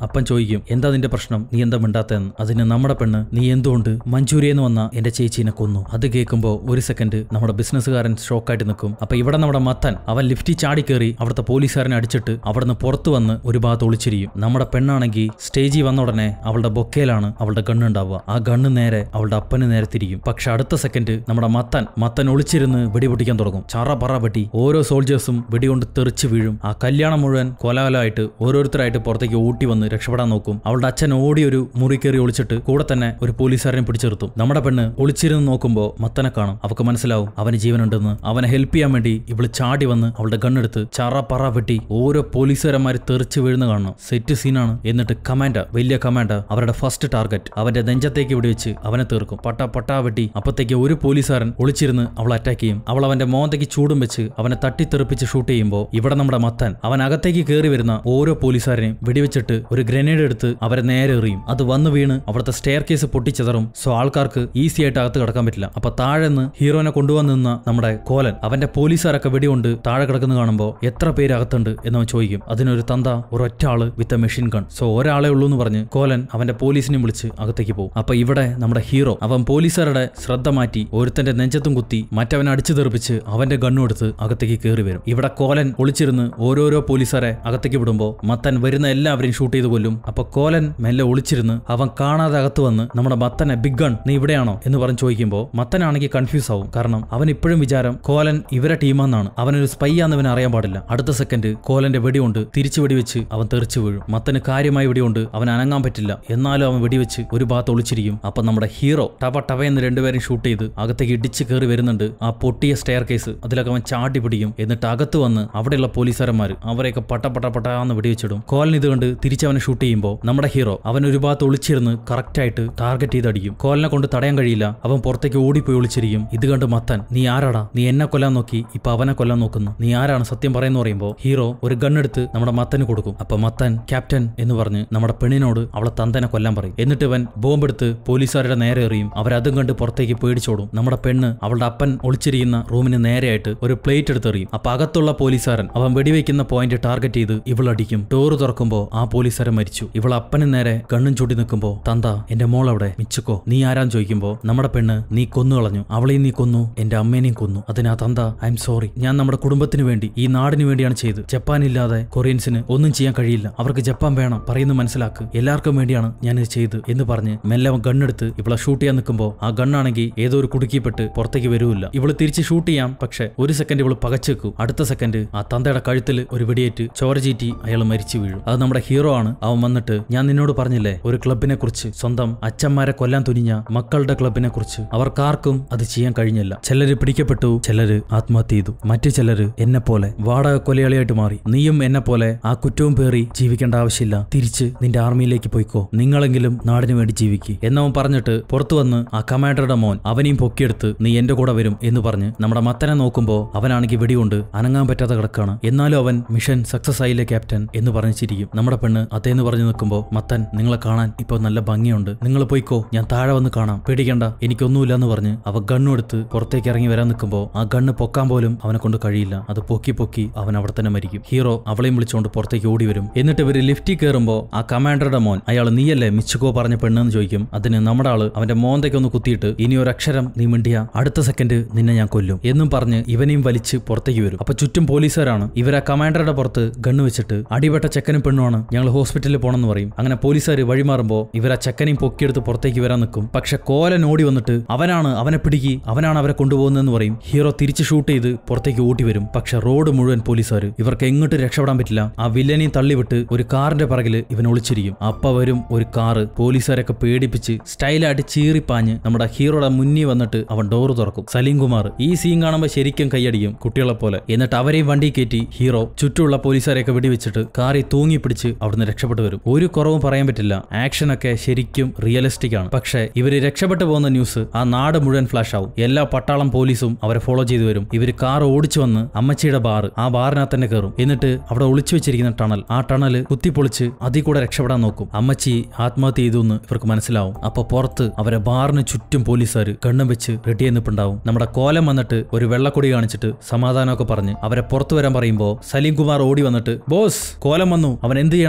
അപ്പൻ ചോദിക്കും എന്താ നിന്റെ പ്രശ്നം നീ എന്താ മിണ്ടാത്തതെന്ന് അതിന് നമ്മുടെ പെണ്ണ് നീ എന്തുകൊണ്ട് മഞ്ചൂരിയെന്ന് വന്ന എന്റെ ചേച്ചീനെ കൊന്നു അത് കേൾക്കുമ്പോൾ ഒരു സെക്കൻഡ് നമ്മുടെ ബിസിനസ്സുകാരൻ ഷോക്കായിട്ട് നിൽക്കും അപ്പൊ ഇവിടെ നമ്മുടെ മത്തൻ അവൻ ലിഫ്റ്റിൽ ചാടി കയറി അവിടുത്തെ പോലീസുകാരനെ അടിച്ചിട്ട് അവിടുന്ന് പുറത്തു വന്ന് ഒരു ഭാഗത്ത് ഒളിച്ചിരിക്കും നമ്മുടെ പെണ്ണാണെങ്കിൽ സ്റ്റേജിൽ വന്ന ഉടനെ അവളുടെ ബൊക്കയിലാണ് അവളുടെ ഗണ്ണ് ഉണ്ടാവുക ആ ഗണ്ണ് നേരെ അവളുടെ അപ്പന് നേരെ തിരിക്കും പക്ഷെ അടുത്ത സെക്കൻഡ് നമ്മുടെ മത്തൻ മത്തൻ ഒളിച്ചിരുന്ന് വെടിപൊട്ടിക്കാൻ തുടങ്ങും ചറ പറ വെട്ടി ഓരോ സോൾജേഴ്സും വെടികൊണ്ട് തെറിച്ച് വീഴും ആ കല്യാണം മുഴുവൻ കൊലാകൊലമായിട്ട് ഓരോരുത്തരായിട്ട് പുറത്തേക്ക് ഊട്ടി വന്ന് രക്ഷപ്പെടാൻ നോക്കും അവളുടെ അച്ഛൻ ഓടി ഒരു മുറി കയറി ഒളിച്ചിട്ട് കൂടെ തന്നെ ഒരു പോലീസുകാരനെ പിടിച്ചെടുത്തും നമ്മുടെ പെണ്ണ് ഒളിച്ചിരുന്ന് നോക്കുമ്പോൾ മത്തനെ കാണും അവൾക്ക് മനസ്സിലാവും അവന് ജീവനുണ്ടെന്ന് അവനെ ഹെൽപ്പ് ചെയ്യാൻ വേണ്ടി ഇവള് ചാടി വന്ന് അവളുടെ ഗണ്ണെടുത്ത് ചറ പറ വെട്ടി ഓരോ പോലീസുകാരന്മാർ തെറിച്ച് വീഴുന്ന കാണണം സെറ്റ് സീനാണ് എന്നിട്ട് കമാൻഡർ വലിയ കമാൻഡർ അവരുടെ ഫസ്റ്റ് ടാർഗറ്റ് അവന്റെ നെഞ്ചത്തേക്ക് വെടിവെച്ച് അവനെ തീർക്കും പട്ട പട്ടാ വെട്ടി അപ്പത്തേക്ക് ഒരു പോലീസുകാരൻ ഒളിച്ചിരുന്ന് അവൾ അറ്റാക്ക് ചെയ്യും അവൾ അവന്റെ മോന്തയ്ക്ക് ചൂടും വെച്ച് അവനെ തട്ടിത്തെറിപ്പിച്ച് ഷൂട്ട് ചെയ്യുമ്പോൾ ഇവിടെ നമ്മുടെ മത്തൻ അവൻ അകത്തേക്ക് കയറി വരുന്ന ഓരോ പോലീസുകാരനെയും വെടിവെച്ചിട്ട് ഒരു ഗ്രനേഡ് എടുത്ത് അവരെ നേരെ എറിയും അത് വന്ന് വീണ് അവിടുത്തെ സ്റ്റെയർ കേസ് പൊട്ടിച്ചെതറും സോ ആൾക്കാർക്ക് ഈസി ആയിട്ട് അകത്ത് കിടക്കാൻ പറ്റില്ല അപ്പൊ താഴെ നിന്ന് ഹീറോനെ കൊണ്ടുവന്ന് നിന്ന നമ്മുടെ കോലൻ അവന്റെ പോലീസുകാരൊക്കെ വെടികൊണ്ട് താഴെ കിടക്കുന്ന കാണുമ്പോൾ എത്ര പേര് അകത്തുണ്ട് എന്നവൻ ചോദിക്കും അതിനൊരു തന്ത ഒരൊറ്റ ആള് with a machine gun so ഒരാളെ ഉള്ളൂ എന്ന് പറഞ്ഞ് കോലൻ അവന്റെ പോലീസിനെ വിളിച്ച് അകത്തേക്ക് പോകും അപ്പൊ ഇവിടെ നമ്മുടെ ഹീറോ അവൻ പോലീസുകാരുടെ ശ്രദ്ധ മാറ്റി ഒരുത്തന്റെ നെഞ്ചത്തും കുത്തി മറ്റവനെ അടിച്ചു തെറിപ്പിച്ച് അവന്റെ ഗണ്ണും എടുത്ത് അകത്തേക്ക് കയറി വരും ഇവിടെ കോലൻ ഒളിച്ചിരുന്ന് ഓരോരോ പോലീസുകാരെ അകത്തേക്ക് വിടുമ്പോൾ മത്തൻ വരുന്ന എല്ലാവരെയും ഷൂട്ട് ചെയ്ത് കൊല്ലും അപ്പൊ കോലൻ മെല്ലെ ഒളിച്ചിരുന്ന് അവൻ കാണാതെ അകത്ത് വന്ന് നമ്മുടെ മത്തനെ ബിഗ് ഗൺ നീ ഇവിടെയാണോ എന്ന് പറഞ്ഞ് ചോദിക്കുമ്പോൾ മത്തനാണെങ്കിൽ കൺഫ്യൂസ് ആവും കാരണം അവൻ ഇപ്പോഴും വിചാരം കോലൻ ഇവരെ ടീമാന്നാണ് അവനൊരു സ്പൈ ആണെന്ന് ഇവൻ അറിയാൻ പാടില്ല അടുത്ത സെക്കൻഡ് കോലന്റെ വെടികൊണ്ട് തിരിച്ചു വെടിവെച്ച് അവൻ തെറിച്ചു വീഴും മത്തന് കാര്യമായി വെടികൊണ്ട് അവൻ അനങ്ങാൻ പറ്റില്ല എന്നാലും അവൻ വെടിവെച്ച് ഒരു ഭാഗത്ത് ഒളിച്ചിരിക്കും അപ്പൊ നമ്മുടെ ഹീറോ ടപ ടവ എന്ന് രണ്ടുപേരും ഷൂട്ട് ചെയ്ത് അകത്തേക്ക് ഇടിച്ച് കയറി വരുന്നുണ്ട് ആ പൊട്ടിയ സ്റ്റെയർ കേസ് അതിലൊക്കെ അവൻ ചാടി പിടിക്കും എന്നിട്ട് അകത്ത് വന്ന് അവിടെയുള്ള പോലീസുകാരന്മാർ അവരെയൊക്കെ പട്ട പട്ട പട്ടാന്ന് വെടിവെച്ചിടും കോലൻ ഇത് കണ്ട് തിരിച്ചവനെ ഷൂട്ട് ചെയ്യുമ്പോൾ നമ്മുടെ ഹീറോ അവൻ ഒരു ഭാഗത്ത് ഒളിച്ചിരുന്ന് കറക്റ്റ് ആയിട്ട് ടാർഗറ്റ് ചെയ്ത് അടിക്കും കോലിനെ കൊണ്ട് തടയാൻ കഴിയില്ല അവൻ പുറത്തേക്ക് ഓടിപ്പോയി ഒളിച്ചിരിക്കും ഇത് കണ്ട് മത്തൻ നീ ആരാടാ നീ എന്നെ കൊല്ലാൻ നോക്കി ഇപ്പൊ അവനെ കൊല്ലാൻ നോക്കുന്നു നീ ആരാണ് സത്യം പറയുന്ന പറയുമ്പോൾ ഹീറോ ഒരു ഗണ്ണെടുത്ത് നമ്മുടെ മത്തന് കൊടുക്കും അപ്പൊ മത്തൻ ക്യാപ്റ്റൻ എന്ന് പറഞ്ഞ് നമ്മുടെ പെണ്ണിനോട് അവളെ തന്തനെ കൊല്ലാൻ പറയും എന്നിട്ട് ഇവൻ ബോംബെടുത്ത് പോലീസുകാരുടെ നേരെ എറിയും അവരതും കണ്ട് പുറത്തേക്ക് പേടിച്ചോടും നമ്മുടെ പെണ്ണ് അവളുടെ അപ്പൻ ഒളിച്ചിരിക്കുന്ന റൂമിന് നേരെയായിട്ട് ഒരു പ്ലേറ്റ് എടുത്തെറിയും അപ്പൊ അകത്തുള്ള പോലീസുകാരൻ അവൻ വെടിവെക്കുന്ന പോയിന്റ് ടാർഗറ്റ് ചെയ്ത് ഇവളടിക്കും ഡോറ് തുറക്കുമ്പോൾ ആ പോലീസുകാരൻ മരിച്ചു ഇവൾ അപ്പന് നേരെ കണ്ണും ചൂടി നിൽക്കുമ്പോൾ തന്ത എന്റെ മോൾ അവിടെ മിച്ചുക്കോ നീ ആരാന്ന് ചോദിക്കുമ്പോൾ നമ്മുടെ പെണ്ണ് നീ കൊന്നു കളഞ്ഞു അവളെയും നീ കൊന്നു എന്റെ അമ്മേനെയും കൊന്നു അതിനാ തന്ത ഐ എം സോറി ഞാൻ നമ്മുടെ കുടുംബത്തിന് വേണ്ടി ഈ നാടിന് വേണ്ടിയാണ് ചെയ്ത് ജപ്പാൻ ഇല്ലാതെ കൊറിയൻസിന് ഒന്നും ചെയ്യാൻ കഴിയില്ല അവർക്ക് ജപ്പാൻ വേണം പറയുന്നത് മനസ്സിലാക്ക് എല്ലാവർക്കും വേണ്ടിയാണ് ഞാൻ ഇത് ചെയ്ത് എന്ന് പറഞ്ഞ് മെല്ലെ അവൻ ഗണ്ണെടുത്ത് ഇവളെ ഷൂട്ട് ചെയ്യാൻ നിൽക്കുമ്പോൾ ആ ഗണ്ണാണെങ്കിൽ ഏതോ ഒരു കുടുക്കിപ്പെട്ട് പുറത്തേക്ക് വരൂല്ല ഇവള് തിരിച്ച് ഷൂട്ട് ചെയ്യാം പക്ഷെ ഒരു സെക്കൻഡ് ഇവള് പകച്ചേക്കും അടുത്ത സെക്കൻഡ് ആ തന്തയുടെ കഴുത്തിൽ ഒരു വെടിയേറ്റ് ചോര ചീറ്റി അയാൾ മരിച്ചു വീഴും അത് നമ്മുടെ ഹീറോ ആണ് അവൻ വന്നിട്ട് ഞാൻ നിന്നോട് പറഞ്ഞില്ലേ ഒരു ക്ലബിനെ കുറിച്ച് സ്വന്തം അച്ഛന്മാരെ കൊല്ലാൻ തുനിഞ്ഞ മക്കളുടെ ക്ലബിനെ കുറിച്ച് അവർക്കാർക്കും അത് ചെയ്യാൻ കഴിഞ്ഞില്ല ചിലര് പിടിക്കപ്പെട്ടു ചിലര് ആത്മഹത്യ ചെയ്തു മറ്റു ചിലര് എന്നെ പോലെ വാടക കൊലയാളിയായിട്ട് മാറി നീയും എന്നെ പോലെ ആ കുറ്റവും പേറി ജീവിക്കേണ്ട ആവശ്യമില്ല തിരിച്ച് നിന്റെ ആർമിയിലേക്ക് പോയിക്കോ നിങ്ങളെങ്കിലും നാടിന് വേണ്ടി ജീവിക്ക് എന്നവൻ പറഞ്ഞിട്ട് പുറത്തു വന്ന് ആ കമാൻഡറുടെ മോൻ അവനെയും പൊക്കിയെടുത്ത് നീ എന്റെ കൂടെ വരും എന്ന് പറഞ്ഞ് നമ്മുടെ മത്തനെ നോക്കുമ്പോൾ അവനാണെങ്കിൽ വെടികൊണ്ട് അനങ്ങാൻ പറ്റാതെ കിടക്കാണ് എന്നാലും അവൻ മിഷൻ സക്സസ് ആയില്ലേ ക്യാപ്റ്റൻ എന്ന് പറഞ്ഞു ചിരിക്കും നമ്മുടെ പെണ്ണ് അതേന്ന് പറഞ്ഞു നിൽക്കുമ്പോൾ മത്തൻ നിങ്ങളെ കാണാൻ ഇപ്പോൾ നല്ല ഭംഗിയുണ്ട് നിങ്ങൾ പോയിക്കോ ഞാൻ താഴെ വന്ന് കാണാം പേടിക്കണ്ട എനിക്കൊന്നുമില്ല എന്ന് പറഞ്ഞ് അവ ഗണ്ണും എടുത്ത് പുറത്തേക്ക് ഇറങ്ങി വരാൻ നിൽക്കുമ്പോൾ ആ ഗണ്ണ് പൊക്കാൻ പോലും അവനെ കൊണ്ട് കഴിയില്ല അത് പൊക്കി പൊക്കി അവൻ അവിടെ തന്നെ മരിക്കും ഹീറോ അവളെയും വിളിച്ചുകൊണ്ട് പുറത്തേക്ക് ഓടി വരും എന്നിട്ട് ഇവര് ലിഫ്റ്റിൽ കയറുമ്പോൾ ആ കമാൻഡറുടെ മോൻ അയാൾ നീയല്ലേ മിച്ചുക്കോ പറഞ്ഞ പെണ്ണെന്ന് ചോദിക്കും അതിന് നമ്മുടെ ആള് അവന്റെ മോന്തയ്ക്ക് ഒന്ന് കുത്തിയിട്ട് ഇനി ഒരു അക്ഷരം നീ മിണ്ടിയ അടുത്ത സെക്കൻഡ് നിന്നെ ഞാൻ കൊല്ലും എന്നും പറഞ്ഞ് ഇവനെയും വലിച്ച് പുറത്തേക്ക് വരും അപ്പൊ ചുറ്റും പോലീസുകാരാണ് ഇവർ ആ കമാൻഡറുടെ പുറത്ത് ഗണ്ണ് വെച്ചിട്ട് അടിപെട്ട ചെക്കനും പെണ്ണുമാണ് ഞങ്ങൾ ഹോസ്പിറ്റലിൽ പോകണമെന്ന് പറയും അങ്ങനെ പോലീസുകാർ വഴിമാറുമ്പോൾ ഇവർ ആ ചെക്കനെയും പൊക്കിയെടുത്ത് പുറത്തേക്ക് വരാൻ നിൽക്കും പക്ഷെ കോലൻ ഓടി വന്നിട്ട് അവനാണ് അവനെ പിടിക്കി അവനാണ് അവരെ കൊണ്ടുപോകുന്നതെന്ന് പറയും ഹീറോ തിരിച്ച് ഷൂട്ട് ചെയ്ത് പുറത്തേക്ക് ഓടി വരും പക്ഷെ റോഡ് മുഴുവൻ പോലീസുകാർ ഇവർക്ക് എങ്ങോട്ട് രക്ഷപ്പെടാൻ പറ്റില്ല ആ വില്ലനെയും തള്ളിവിട്ട് ഒരു കാറിന്റെ പിറകില് ഇവൻ ഒളിച്ചിരിക്കും അപ്പ വരും ഒരു കാറ് പോലീസുകാരൊക്കെ പേടിപ്പിച്ച് സ്റ്റൈലായിട്ട് ചീറിപ്പാഞ്ഞ് നമ്മുടെ ഹീറോയുടെ മുന്നിൽ വന്നിട്ട് അവൻ ഡോറ് തുറക്കും സലീം കുമാർ ഈ സീൻ കാണുമ്പോൾ ശരിക്കും കൈയടിക്കും കുട്ടികളെ പോലെ എന്നിട്ട് അവരെയും വണ്ടി കയറ്റി ഹീറോ ചുറ്റുമുള്ള പോലീസുകാരെയൊക്കെ വെടിവെച്ചിട്ട് കാറി തൂങ്ങി പിടിച്ച് അവിടുന്ന് രക്ഷപ്പെട്ടു വരും ഒരു കുറവും പറയാൻ പറ്റില്ല ആക്ഷനൊക്കെ ശരിക്കും റിയലിസ്റ്റിക് ആണ് പക്ഷേ ഇവര് രക്ഷപ്പെട്ടു പോകുന്ന ന്യൂസ് ആ നാട് മുഴുവൻ ഫ്ലാഷ് ആവും എല്ലാ പട്ടാളം പോലീസും അവരെ ഫോളോ ചെയ്തു വരും ഇവര് കാർ ഓടിച്ചു വന്ന് അമ്മച്ചിയുടെ ബാർ ആ ബാറിനകത്ത് തന്നെ കയറും എന്നിട്ട് അവിടെ ഒളിച്ചു വെച്ചിരിക്കുന്ന ടണൽ ആ ടണൽ കുത്തിപ്പൊളിച്ച് അതിൽ കൂടെ രക്ഷപ്പെടാൻ നോക്കും അമ്മച്ചി ആത്മഹത്യ ചെയ്തു എന്ന് ഇവർക്ക് മനസ്സിലാവും അപ്പൊ പുറത്ത് അവരെ ബാറിന് ചുറ്റും പോലീസുകാർ ഗണ്ണും വെച്ച് റെഡി നിൽപ്പുണ്ടാവും നമ്മുടെ കോലം വന്നിട്ട് ഒരു വെള്ളക്കൊടി കാണിച്ചിട്ട് സമാധാനമൊക്കെ പറഞ്ഞ് അവരെ പുറത്തു വരാൻ പറയുമ്പോൾ സലീം കുമാർ ഓടി വന്നിട്ട് ബോസ് കോലം വന്നു അവൻ എന്ത് ചെയ്യണമെന്ന് ചോദിക്കും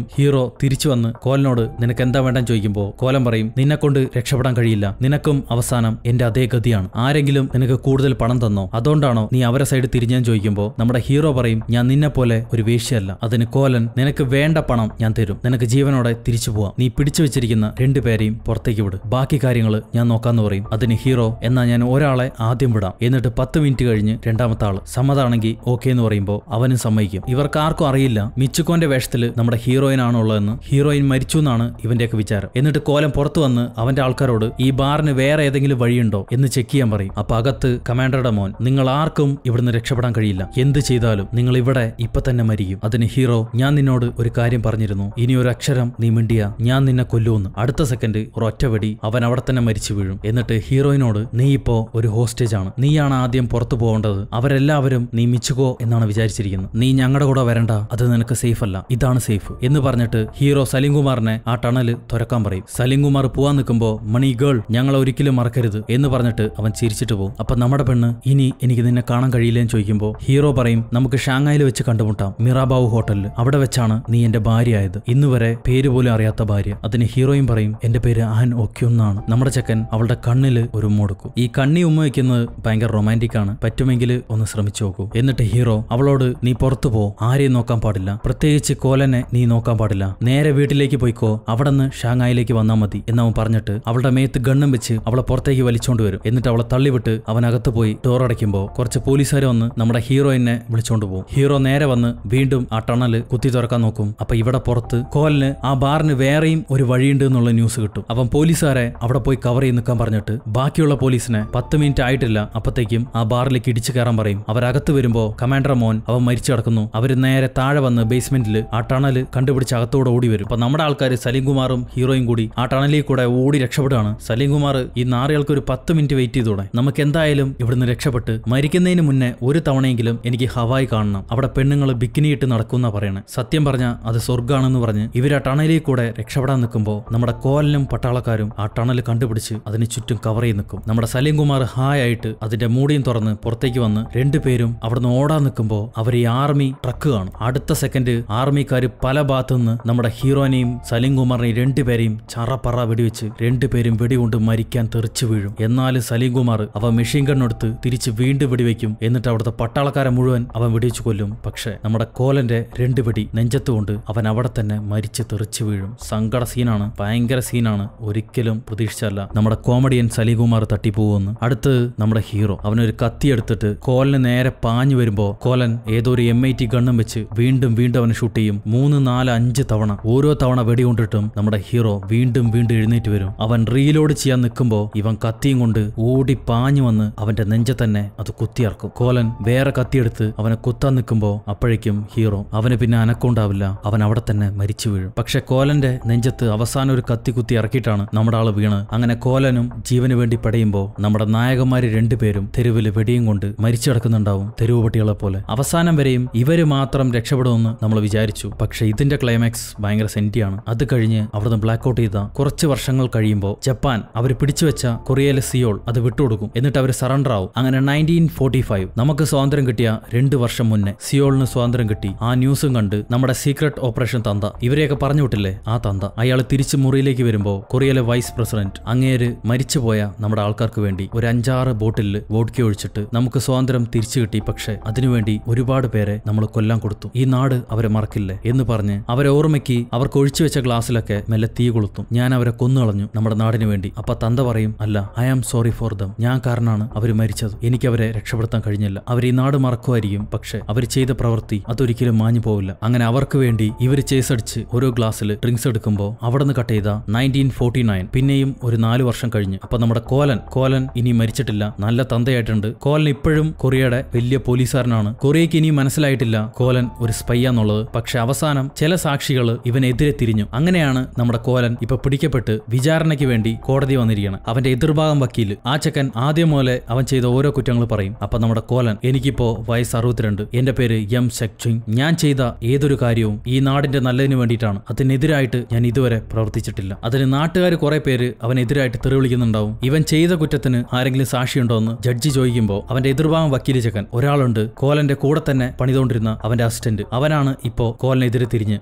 ഹീറോ തിരിച്ചു വന്ന് കോലനോട് നിനക്ക് എന്താ വേണ്ടെന്ന് ചോദിക്കുമ്പോൾ കോലൻ പറയും നിന്നെ കൊണ്ട് രക്ഷപ്പെടാൻ കഴിയില്ല നിനക്കും അവസാനം എന്റെ അതേ ഗതിയാണ് ആരെങ്കിലും നിനക്ക് കൂടുതൽ പണം തന്നോ അതുകൊണ്ടാണോ നീ അവരെ സൈഡ് തിരിഞ്ഞെന്ന് ചോദിക്കുമ്പോൾ നമ്മുടെ ഹീറോ പറയും ഞാൻ നിന്നെ പോലെ ഒരു വേശ്യയല്ല അതിന് കോലൻ നിനക്ക് വേണ്ട പണം ഞാൻ തരും നിനക്ക് ജീവനോടെ തിരിച്ചു പോവാം നീ പിടിച്ചു വെച്ചിരിക്കുന്ന രണ്ടുപേരെയും പുറത്തേക്ക് വിട് ബാക്കി കാര്യങ്ങൾ ഞാൻ നോക്കാന്ന് പറയും അതിന് ഹീറോ എന്നാ ഞാൻ ഒരാളെ ആദ്യം വിടാം എന്നിട്ട് പത്ത് മിനിറ്റ് കഴിഞ്ഞ് രണ്ടാമത്തെ ആള് സമ്മതാണെങ്കിൽ ഓക്കെ എന്ന് പറയുമ്പോൾ അവനും സമ്മതിക്കും ഇവർക്ക് ആർക്കും അറിയില്ല മിച്ചുക്കോന്റെ വേഷത്തിൽ നമ്മുടെ ഹീറോയിൻ ആണുള്ളതെന്ന് ഹീറോയിൻ മരിച്ചു എന്നാണ് ഇവന്റെയൊക്കെ വിചാരം എന്നിട്ട് കോലം പുറത്തു വന്ന് അവന്റെ ആൾക്കാരോട് ഈ ബാറിന് വേറെ ഏതെങ്കിലും വഴിയുണ്ടോ എന്ന് ചെക്ക് ചെയ്യാൻ പറയും അപ്പൊ അകത്ത് കമാൻഡറുടെ മോൻ നിങ്ങൾ ആർക്കും ഇവിടുന്ന് രക്ഷപ്പെടാൻ കഴിയില്ല എന്ത് ചെയ്താലും നിങ്ങൾ ഇവിടെ ഇപ്പൊ തന്നെ മരിക്കും അതിന് ഹീറോ ഞാൻ നിന്നോട് ഒരു കാര്യം പറഞ്ഞിരുന്നു ഇനി ഒരു അക്ഷരം നീ മിണ്ടിയ ഞാൻ നിന്നെ കൊല്ലുമെന്ന് അടുത്ത സെക്കൻഡ് ഒരൊറ്റ വെടി അവൻ അവിടെ തന്നെ മരിച്ചു വീഴും എന്നിട്ട് ഹീറോയിനോട് നീ ഇപ്പോ ഒരു ഹോസ്റ്റേജ് ആണ് നീയാണ് ആദ്യം പുറത്തു പോകേണ്ടത് അവരെല്ലാവരും നീ മിച്ചുകോ എന്നാണ് വിചാരിച്ചിരിക്കുന്നത് നീ ഞങ്ങളുടെ കൂടെ വരണ്ട അത് നിനക്ക് സേഫ് അല്ല ഇതാണ് സേഫ് എന്ന് പറഞ്ഞിട്ട് ഹീറോ സലിംകുമാറിനെ ആ ടണല് തുറക്കാൻ പറയും സലിംകുമാർ പോവാൻ നിൽക്കുമ്പോ മണി ഗേൾ ഞങ്ങൾ ഒരിക്കലും മറക്കരുത് എന്ന് പറഞ്ഞിട്ട് അവൻ ചിരിച്ചിട്ട് പോകും അപ്പൊ നമ്മുടെ പെണ്ണ് ഇനി എനിക്ക് നിന്നെ കാണാൻ കഴിയില്ലെന്ന് ചോദിക്കുമ്പോൾ ഹീറോ പറയും നമുക്ക് ഷാങ്ങായിൽ വെച്ച് കണ്ടുമുട്ടാം മിറാബാവു ഹോട്ടലിൽ അവിടെ വെച്ചാണ് നീ എന്റെ ഭാര്യയായത് ഇന്ന് വരെ പേര് പോലും അറിയാത്ത ഭാര്യ അതിന് ഹീറോയും പറയും എന്റെ പേര് ആൻ ഒക്യൊന്നാണ് നമ്മുടെ ചെക്കൻ അവളുടെ കണ്ണില് ഒരു ഉമ്മ കൊടുക്കും ഈ കണ്ണി ഉമ്മ വെക്കുന്നത് ഭയങ്കര റൊമാൻറ്റിക് ആണ് പറ്റുമെങ്കിൽ ഒന്ന് ശ്രമിച്ചു നോക്കൂ എന്നിട്ട് ഹീറോ അവളോട് നീ പുറത്തു പോ ആരെയും നോക്കാൻ പാടില്ല പ്രത്യേകിച്ച് കോലനെ നീ നോക്കാൻ പാടില്ല നേരെ വീട്ടിലേക്ക് പോയിക്കോ അവിടെ നിന്ന് ഷാങ്ങായിലേക്ക് വന്നാൽ മതി എന്നവൻ പറഞ്ഞിട്ട് അവളുടെ മേത്ത് ഗണ്ണും വെച്ച് അവളെ പുറത്തേക്ക് വലിച്ചോണ്ട് വരും എന്നിട്ട് അവളെ തള്ളിവിട്ട് അവൻ അകത്ത് പോയി ഡോർ അടയ്ക്കുമ്പോൾ കുറച്ച് പോലീസുകാർ വന്ന് നമ്മുടെ ഹീറോയിനെ വിളിച്ചോണ്ട് പോകും ഹീറോ നേരെ വന്ന് വീണ്ടും ആ ടണല് കുത്തി തുറക്കാൻ നോക്കും അപ്പൊ ഇവിടെ പുറത്ത് കോലിന് ആ ബാറിന് വേറെയും ഒരു വഴിയുണ്ട് എന്നുള്ള ന്യൂസ് കിട്ടും അവൻ പോലീസുകാരെ അവിടെ പോയി കവർ ചെയ്ത് നിൽക്കാൻ പറഞ്ഞിട്ട് ബാക്കിയുള്ള പോലീസിനെ പത്ത് മിനിറ്റ് ആയിട്ടില്ല അപ്പത്തേക്കും ആ ബാറിലേക്ക് ഇടിച്ചു കയറാൻ പറയും അവരകത്ത് വരുമ്പോ കമാൻഡർ മോൻ അവൻ മരിച്ചു കിടക്കുന്നു അവര് നേരെ താഴെ വന്ന് ബേസ്മെന്റിൽ ആ ടണല് കണ്ടുപിടിച്ച് അകത്തോടെ ഓടി വരും അപ്പൊ നമ്മുടെ ആൾക്കാർ സലീംകുമാറും ഹീറോയും കൂടി ആ ടണലിൽ കൂടെ ഓടി രക്ഷപ്പെടുകയാണ് സലീംകുമാർ ഈ നാറികൾക്ക് ഒരു പത്ത് മിനിറ്റ് വെയിറ്റ് ചെയ്തോടെ നമുക്ക് എന്തായാലും ഇവിടുന്ന് രക്ഷപ്പെട്ട് മരിക്കുന്നതിന് മുന്നേ ഒരു തവണയെങ്കിലും എനിക്ക് ഹവായി കാണണം അവിടെ പെണ്ണുങ്ങൾ ബിക്കിനിയിട്ട് നടക്കുന്ന പറയണേ സത്യം പറഞ്ഞ അത് സ്വർഗ്ഗാണെന്ന് പറഞ്ഞ് ഇവർ ആ ടണലിൽ കൂടെ രക്ഷപ്പെടാൻ നിൽക്കുമ്പോൾ നമ്മുടെ കോലിനും പട്ടാളക്കാരും ആ ടണൽ കണ്ടുപിടിച്ച് അതിന് ചുറ്റും കവർ ചെയ്ത് നിൽക്കും നമ്മുടെ സലീംകുമാർ ഹായ് ആയിട്ട് അതിന്റെ മൂടിയും തുറന്ന് പുറത്തേക്ക് വന്ന് രണ്ടുപേരും അവിടുന്ന് ഓടാൻ നിൽക്കുമ്പോൾ അവർ ഈ ആർമി ട്രക്ക് കാണും അടുത്ത സെക്കൻഡ് ആർമിക്കാർ പല ഭാഗത്തു നിന്ന് നമ്മുടെ ഹീറോനെയും സലീംകുമാറിനെയും രണ്ടുപേരെയും ചറപ്പറ വെടിവെച്ച് രണ്ടുപേരും വെടികൊണ്ട് മരിക്കാൻ തെറിച്ചു വീഴും എന്നാലും സലീംകുമാർ അവ മെഷീൻ ഗണ്ണെടുത്ത് തിരിച്ച് വീണ്ടും വെടിവെക്കും എന്നിട്ട് അവിടുത്തെ പട്ടാളക്കാരെ മുഴുവൻ അവൻ വെടിവെച്ച് കൊല്ലും പക്ഷേ നമ്മുടെ കോലന്റെ രണ്ട് വെടി നെഞ്ചത്തുകൊണ്ട് അവൻ അവിടെ തന്നെ മരിച്ച് തെറിച്ചു വീഴും സങ്കട സീനാണ് ഭയങ്കര സീനാണ് ഒരിക്കലും പ്രതീക്ഷിച്ചല്ല നമ്മുടെ കോമഡിയൻ സലീകുമാർ തട്ടിപ്പോകുമെന്ന് അടുത്ത് നമ്മുടെ ഹീറോ അവനൊരു കത്തി എടുത്തിട്ട് കോലന് നേരെ പാഞ്ഞു വരുമ്പോ കോലൻ ഏതോ ഒരു എം ഐ ടി ഗണ്ണും വെച്ച് വീണ്ടും വീണ്ടും അവനെ ഷൂട്ട് ചെയ്യും മൂന്ന് നാല് അഞ്ച് തവണ ഓരോ തവണ വെടികൊണ്ടിട്ടും നമ്മുടെ ഹീറോ വീണ്ടും വീണ്ടും എഴുന്നേറ്റ് വരും അവൻ റീലോഡ് ചെയ്യാൻ നിൽക്കുമ്പോ ഇവൻ കത്തിയും കൊണ്ട് ഓടി പാഞ്ഞു വന്ന് അവന്റെ നെഞ്ച തന്നെ അത് കുത്തിയിറക്കും കോലൻ വേറെ കത്തിയെടുത്ത് അവനെ കുത്താൻ നിൽക്കുമ്പോ അപ്പോഴേക്കും ഹീറോ അവന് പിന്നെ അനക്കമുണ്ടാവില്ല അവൻ അവിടെ തന്നെ മരിച്ചു വീഴും പക്ഷെ കോലന്റെ നെഞ്ചത്ത് അവസാനം ഒരു കത്തി കുത്തി ഇറക്കിയിട്ടാണ് നമ്മുടെ ആള് വീണ് അങ്ങനെ കോലനും ജീവന് വേണ്ടി പടയുമ്പോൾ നമ്മുടെ നായകന്മാര് രണ്ടുപേരും തെരുവിൽ വെടിയും കൊണ്ട് മരിച്ചു കിടക്കുന്നുണ്ടാവും തെരുവ് പട്ടികളെ പോലെ അവസാനം വരെയും ഇവര് മാത്രം രക്ഷപ്പെടുമെന്ന് നമ്മൾ വിചാരിച്ചു പക്ഷെ ഇതിന്റെ ക്ലൈമാക്സ് ഭയങ്കര സെന്റിയാണ് അത് കഴിഞ്ഞ് അവിടുന്ന് ബ്ലാക്ക് ഔട്ട് ചെയ്ത കുറച്ച് വർഷങ്ങൾ കഴിയുമ്പോൾ ജപ്പാൻ അവർ പിടിച്ചുവെച്ച കൊറിയയിലെ സിയോൾ അത് വിട്ടുകൊടുക്കും എന്നിട്ട് അവർ സറണ്ടർ ആവും അങ്ങനെ നയൻറ്റീൻ ഫോർട്ടി ഫൈവ് നമുക്ക് സ്വാതന്ത്ര്യം കിട്ടിയ രണ്ട് വർഷം മുന്നേ സിയോളിന് സ്വാതന്ത്ര്യം കിട്ടി ആ ന്യൂസും കണ്ട് നമ്മുടെ സീക്രട്ട് ഓപ്പറേഷൻ തന്ത ഇവരെയൊക്കെ പറഞ്ഞു വിട്ടില്ലേ ആ തന്ത അയാൾ തിരിച്ച് മുറിയിലേക്ക് വരുമ്പോൾ കൊറിയയിലെ വൈസ് പ്രസിഡന്റ് അങ്ങേര് മരിച്ചുപോയ നമ്മുടെ ആൾക്കാർക്ക് വേണ്ടി ഒരു അഞ്ചാറ് ബോട്ടിൽ വോഡ്ക ഒഴിച്ചിട്ട് നമുക്ക് സ്വാതന്ത്ര്യം തിരിച്ചു കിട്ടി പക്ഷേ അതിനുവേണ്ടി ഒരുപാട് പേരെ നമ്മൾ കൊല്ലാൻ കൊടുത്തു ഈ നാട് അവരെ മറക്കില്ലേ എന്ന് പറഞ്ഞ് അവരെ ഓർമ്മയ്ക്ക് അവർക്ക് ഒഴിച്ചു വെച്ച ഗ്ലാസ്സിലൊക്കെ മെല്ലെ തീ കൊളുത്തും ഞാൻ അവരെ കൊന്നുകളഞ്ഞു നമ്മുടെ നാടിന് വേണ്ടി അപ്പൊ തന്ത പറയും അല്ല I am sorry for them ഞാൻ കാരണമാണ് അവർ മരിച്ചത് എനിക്ക് അവരെ രക്ഷപ്പെടുത്താൻ കഴിഞ്ഞില്ല അവർ ഈ നാട് മറക്കുമായിരിക്കും പക്ഷെ അവർ ചെയ്ത പ്രവൃത്തി അതൊരിക്കലും മാഞ്ഞു പോവില്ല അങ്ങനെ അവർക്ക് വേണ്ടി ഇവർ ചേസടിച്ച് ഓരോ ഗ്ലാസ്സിൽ ഡ്രിങ്ക്സ് എടുക്കുമ്പോൾ അവിടെ നിന്ന് കട്ട് ചെയ്ത നയൻറ്റീൻ ഫോർട്ടി നയൻ പിന്നെയും ഒരു നാല് വർഷം കഴിഞ്ഞ് അപ്പൊ നമ്മുടെ കോലൻ കോലൻ ഇനി മരിച്ചിട്ടില്ല നല്ല തന്തയായിട്ടുണ്ട് കോലൻ ഇപ്പോഴും കൊറിയയുടെ വലിയ പോലീസുകാരനാണ് കൊറിയയ്ക്ക് ഇനി മനസ്സിലായിട്ടില്ല കോലൻ ഒരു സ്പൈയാന്നുള്ളത് പക്ഷെ അവസാനം ചില സാക്ഷികൾ ഇവനെതിരെ തിരിഞ്ഞു അങ്ങനെയാണ് നമ്മുടെ കോലൻ ഇപ്പൊ പിടിക്കപ്പെട്ട് വിചാരണയ്ക്ക് വേണ്ടി കോടതി വന്നിരിക്കുകയാണ് അവന്റെ എതിർഭാഗം വക്കീല് ആ ചെക്കൻ ആദ്യം മുതലേ അവൻ ചെയ്ത ഓരോ കുറ്റങ്ങൾ പറയും അപ്പൊ നമ്മുടെ കോലൻ എനിക്കിപ്പോ വയസ്സ് അറുപത്തിരണ്ട് എന്റെ പേര് എം സെക്ചിങ് ഞാൻ ചെയ്ത ഏതൊരു കാര്യവും ഈ നാടിന്റെ നല്ലതിന് വേണ്ടിയിട്ടാണ് അതിനെതിരായിട്ട് ഞാൻ ഇതുവരെ പ്രവർത്തിച്ചിട്ടില്ല അതിന് നാട്ടുകാർ കുറെ പേര് അവനെതിരായിട്ട് തെറി വിളിക്കുന്നുണ്ടാവും ഇവൻ ചെയ്ത കുറ്റത്തിന് ആരെങ്കിലും സാക്ഷിയുണ്ടോ എന്ന് ജഡ്ജി ചോദിക്കുമ്പോൾ അവന്റെ എതിർഭാഗം വക്കീല് ചെക്കൻ ഒരാളുണ്ട് കോലന്റെ കൂടെ തന്നെ പണിതുകൊണ്ടിരുന്ന അവന്റെ അസിസ്റ്റന്റ് അവനാണ് ഇപ്പോ കോലനെതിരെ തിരിഞ്ഞ്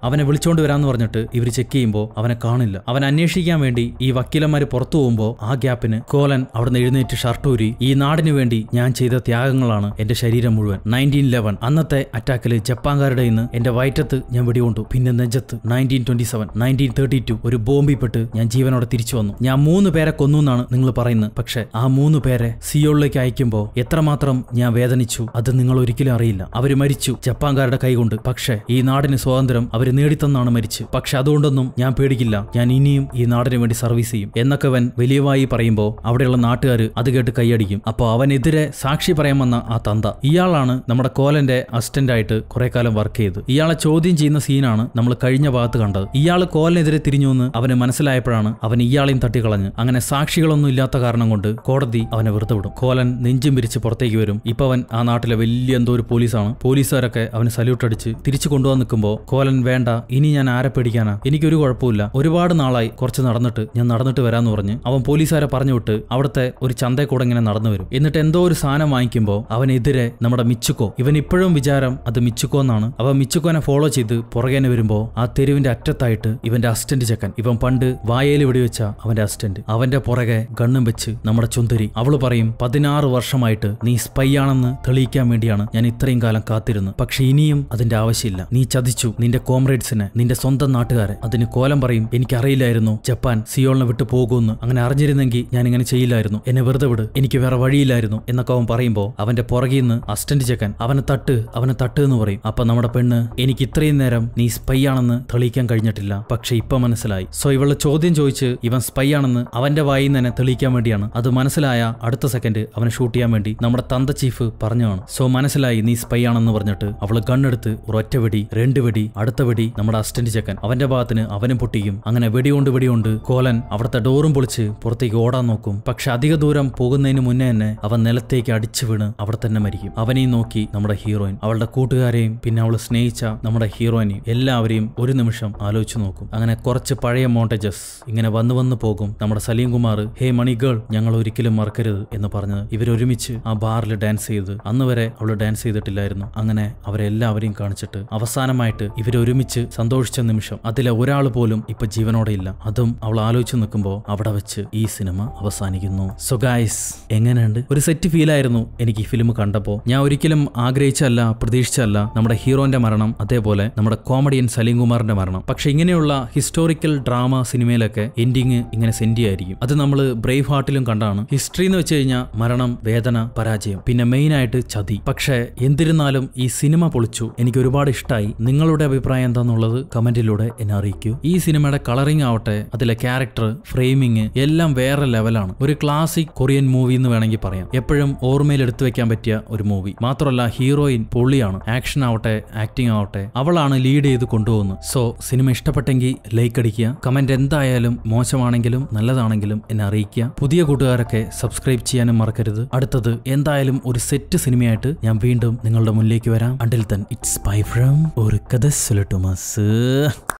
അവനെ വിളിച്ചോണ്ട് വരാന്ന് പറഞ്ഞിട്ട് ഇവർ ചെക്ക് ചെയ്യുമ്പോൾ അവനെ കാണില്ല അവൻ അന്വേഷിക്കാൻ വേണ്ടി ഈ വക്കീലന്മാര് പുറത്തു പോകുമ്പോൾ ആ ഗ്യാപ്പിന് കോലൻ അവിടുന്ന് എഴുന്നേറ്റ് ഷർട്ടൂരി ഈ നാടിന് വേണ്ടി ഞാൻ ചെയ്ത ത്യാഗങ്ങളാണ് എന്റെ ശരീരം മുഴുവൻ നയൻറ്റീൻ ലെവൻ അന്നത്തെ അറ്റാക്കിൽ ജപ്പാൻകാരുടെ ഇന്ന് എന്റെ വയറ്റത്ത് ഞാൻ വെടികൊണ്ടു പിന്നെ നെഞ്ചത്ത് nineteen twenty seven nineteen thirty two ഒരു ബോംബിപ്പെട്ട് ഞാൻ ജീവനോടെ തിരിച്ചു വന്നു ഞാൻ മൂന്ന് പേരെ കൊന്നു എന്നാണ് നിങ്ങൾ പറയുന്നത് പക്ഷെ ആ മൂന്ന് പേരെ സിയോളിലേക്ക് അയക്കുമ്പോൾ എത്രമാത്രം ഞാൻ വേദനിച്ചു അത് നിങ്ങൾ ഒരിക്കലും അറിയില്ല അവര് മരിച്ചു ജപ്പാൻകാരുടെ കൈകൊണ്ട് പക്ഷെ ഈ നാടിന് സ്വാതന്ത്ര്യം അവര് നേടിത്തന്നാണ് മരിച്ചു പക്ഷെ അതുകൊണ്ടൊന്നും ഞാൻ പേടിക്കില്ല ഞാൻ ഇനിയും ഈ നാടിന് വേണ്ടി സർവീസ് ചെയ്യും എന്നൊക്കെ അവൻ വലിയവായി പറയുമ്പോൾ അവിടെയുള്ള നാട്ടുകാർ അത് കേട്ട് കൈയടിക്കും അപ്പോൾ അവനെതിരെ സാക്ഷി പറയാൻ വന്ന ആ തന്ത ഇയാളാണ് നമ്മുടെ കോലന്റെ അസിസ്റ്റന്റ് ആയിട്ട് കുറെ കാലം വർക്ക് ചെയ്ത് ഇയാളെ ചോദ്യം ചെയ്യുന്ന സീനാണ് നമ്മൾ കഴിഞ്ഞ ഭാഗത്ത് കണ്ടത് ഇയാൾ കോലിനെതിരെ തിരിഞ്ഞു എന്ന് അവന് മനസ്സിലായപ്പോഴാണ് അവൻ ഇയാളെയും തട്ടിക്കളഞ്ഞ് അങ്ങനെ സാക്ഷികളൊന്നും ഇല്ലാത്ത കാരണം കൊണ്ട് കോടതി അവനെ വെറുതെ വിടും കോലൻ നെഞ്ചും പിരിച്ച് പുറത്തേക്ക് വരും ഇപ്പൊ അവൻ ആ നാട്ടിലെ വലിയ എന്തോ ഒരു പോലീസാണ് പോലീസുകാരൊക്കെ അവന് സല്യൂട്ട് അടിച്ച് തിരിച്ചു കൊണ്ടുവന്ന് നിൽക്കുമ്പോൾ കോലൻ വേണ്ട ഇനി ഞാൻ ആരെ പേടിക്കാനാ എനിക്കൊരു കുഴപ്പമില്ല ഒരുപാട് നാളായി കുറച്ച് നടന്നിട്ട് ഞാൻ നടന്നിട്ട് വരാന്ന് പറഞ്ഞ് അവൻ പോലീസുകാരെ പറഞ്ഞു വിട്ട് അവിടുത്തെ ഒരു ചന്തയിൽ കൂടെ ഇങ്ങനെ നടന്നു വരും എന്നിട്ട് എന്തോ ഒരു സാധനം വാങ്ങിക്കുമ്പോൾ അവനെതിരെ നമ്മുടെ മിച്ചുക്കോ ഇവൻ ഇപ്പോഴും വിചാരം അത് മിച്ചുക്കോ എന്നാണ് അവൻ മിച്ചുക്കോനെ ഫോളോ ചെയ്ത് പുറകേനെ വരുമ്പോൾ ആ തെരുവിന്റെ അറ്റത്തായിട്ട് ഇവന്റെ അസിസ്റ്റന്റ് ചെക്കൻ ഇവൻ പണ്ട് വായയിൽ വെടിവെച്ച അവന്റെ അസിസ്റ്റന്റ് അവന്റെ പുറകെ ഗണ്ണും വെച്ച് നമ്മുടെ ചുന്തരി അവള് പറയും പതിനാറ് വർഷമായിട്ട് നീ സ്പൈ ആണെന്ന് തെളിയിക്കാൻ വേണ്ടിയാണ് ഞാൻ ഇത്രയും കാലം കാത്തിരുന്നു പക്ഷെ ഇനിയും അതിന്റെ ആവശ്യമില്ല നീ ചതിച്ചു നിന്റെ കോമ്രേഡ്സിനെ നിന്റെ സ്വന്തം നാട്ടുകാരെ അതിന് കോലം പറയും എനിക്കറിയില്ലായിരുന്നു ജപ്പാൻ സിയോളിനെ വിട്ടു പോകുമെന്ന് അങ്ങനെ അറിഞ്ഞിരുന്നെങ്കിൽ ഞാൻ ഇങ്ങനെ ചെയ്യില്ലായിരുന്നു എന്നെ വെറുതെ വിട് എനിക്ക് വേറെ വഴിയില്ലായിരുന്നു എന്നൊക്കെ അവൻ പറയുമ്പോൾ അവന്റെ പുറകിൽ നിന്ന് അസിസ്റ്റന്റ് ചെക്കൻ അവനെ തട്ട് അവനെ തട്ട് എന്ന് പറയും അപ്പൊ നമ്മുടെ പെണ്ണ് എനിക്ക് ഇത്രയും നേരം നീ സ്പൈ ആണെന്ന് തെളിയിക്കാൻ കഴിഞ്ഞിട്ടില്ല പക്ഷെ ഇപ്പൊ മനസ്സിലായി സോ ഇവള് ചോദ്യം ചോദിച്ച് ഇവൻ സ്പൈ ആണെന്ന് അവന്റെ വായിൽ നിന്ന് തന്നെ തെളിയിക്കാൻ വേണ്ടിയാണ് അത് മനസ്സിലായ അടുത്ത സെക്കൻഡ് അവനെ ഷൂട്ട് ചെയ്യാൻ വേണ്ടി നമ്മുടെ തന്ത ചീഫ് പറഞ്ഞതാണ് സോ മനസ്സിലായി നീ സ്പൈ ആണെന്ന് പറഞ്ഞിട്ട് അവള് ഗണ്ണെടുത്ത് ഒരൊറ്റ വെടി രണ്ട് വെടി അടുത്ത വെടി നമ്മുടെ അസിസ്റ്റന്റ് ചെക്കൻ അവന്റെ ഭാഗത്തിന് അവനും പൊട്ടിക്കും അങ്ങനെ വെടികൊണ്ട് വെടികൊണ്ട് കോലൻ അവിടുത്തെ ഡോറും പൊളിച്ച് പുറത്തേക്ക് ഓടാൻ നോക്കും പക്ഷെ അധിക ദൂരം പോകുന്നതിന് മുന്നേ തന്നെ അവൻ നിലത്തേക്ക് അടിച്ചു വീണ് അവിടെ തന്നെ മരിക്കും അവനെയും നോക്കി നമ്മുടെ ഹീറോയിൻ അവളുടെ കൂട്ടുകാരെയും പിന്നെ അവൾ സ്നേഹിച്ച നമ്മുടെ ഹീറോയിനെയും എല്ലാവരെയും ഒരു നിമിഷം ആലോചിച്ചു നോക്കും അങ്ങനെ കുറച്ച് പഴയ മോണ്ടേജസ് ഇങ്ങനെ വന്നു വന്നു പോകും നമ്മുടെ Salim Kumar hey money girl ഞങ്ങൾ ഒരിക്കലും മറക്കരുത് എന്ന് പറഞ്ഞ് ഇവരൊരുമിച്ച് ആ ബാറിൽ ഡാൻസ് ചെയ്ത് അന്ന് വരെ അവൾ ഡാൻസ് ചെയ്തിട്ടില്ലായിരുന്നു അങ്ങനെ അവരെല്ലാവരെയും കാണിച്ചിട്ട് അവസാനമായിട്ട് ഇവരൊരുമിച്ച് സന്തോഷിച്ച നിമിഷം അതിലെ ഒരാൾ പോലും ഇപ്പൊ ജീവനോടെ ഇല്ല അതും അവൾ ആലോചിച്ച് നിൽക്കുമ്പോൾ അവിടെ വെച്ച് ഈ സിനിമ അവസാനിക്കുന്നു സോ ഗായ്സ് എങ്ങനെയുണ്ട് ഒരു സെറ്റ് ഫീൽ ആയിരുന്നു എനിക്ക് ഈ ഫിലിം കണ്ടപ്പോൾ ഞാൻ ഒരിക്കലും ആഗ്രഹിച്ചല്ല പ്രതീക്ഷിച്ചല്ല നമ്മുടെ ഹീറോന്റെ മരണം അതേപോലെ നമ്മുടെ കോമഡിയൻ സലീം കുമാറിന്റെ മരണം പക്ഷെ ഇങ്ങനെയുള്ള ഹിസ്റ്റോറിക്കൽ ഡ്രാമ സിനിമയിലൊക്കെ എൻഡിങ് ഇങ്ങനെ സെൻഡി ആയിരിക്കും അത് നമ്മൾ ബ്രേവ് ഹാർട്ടിലും കണ്ടാണ് ഹിസ്റ്ററി എന്ന് വെച്ച് കഴിഞ്ഞാൽ മരണം വേദന പരാജയം പിന്നെ മെയിൻ ആയിട്ട് ചതി പക്ഷെ എന്തിരുന്നാലും ഈ സിനിമ പൊളിച്ചു എനിക്ക് ഒരുപാട് ഇഷ്ടമായി നിങ്ങളുടെ അഭിപ്രായം എന്താണെന്നുള്ളത് കമന്റിലൂടെ എന്നെ അറിയിക്കൂ ഈ സിനിമയുടെ കളറിംഗ് ആവട്ടെ അതിലെ ക്യാരക്ടർ ഫ്രെയിമിങ് എല്ലാം വേറെ ലെവലാണ് ഒരു ക്ലാസിക് കൊറിയൻ മൂവി എന്ന് വേണമെങ്കിൽ പറയാം എപ്പോഴും ഓർമ്മയിൽ എടുത്തു വെക്കാൻ പറ്റിയ ഒരു മൂവി മാത്രമല്ല ഹീറോയിൻ പൊള്ളിയാണ് ആക്ഷൻ ആവട്ടെ ആക്ടിംഗ് ആവട്ടെ അവളാണ് ലീഡ് ചെയ്ത് കൊണ്ടുപോകുന്നത് സോ സിനിമ ഇഷ്ടപ്പെട്ടെങ്കിൽ ലൈക്ക് അടിക്കുക കമന്റ് എന്തായാലും മോശമാണെങ്കിലും നല്ലതാണെങ്കിലും എന്നെ അറിയിക്കുക പുതിയ കൂട്ടുകാരൊക്കെ സബ്സ്ക്രൈബ് ചെയ്യാനും മറക്കരുത് അടുത്തത് എന്തായാലും ഒരു സെറ്റ് സിനിമയായിട്ട് ഞാൻ വീണ്ടും നിങ്ങളുടെ മുന്നിലേക്ക് വരാം അണ്ടിൽ തൻ ഇറ്റ്സ് ബൈ ഫ്രം ഒരു കഥ സുലട്ടുമാസ്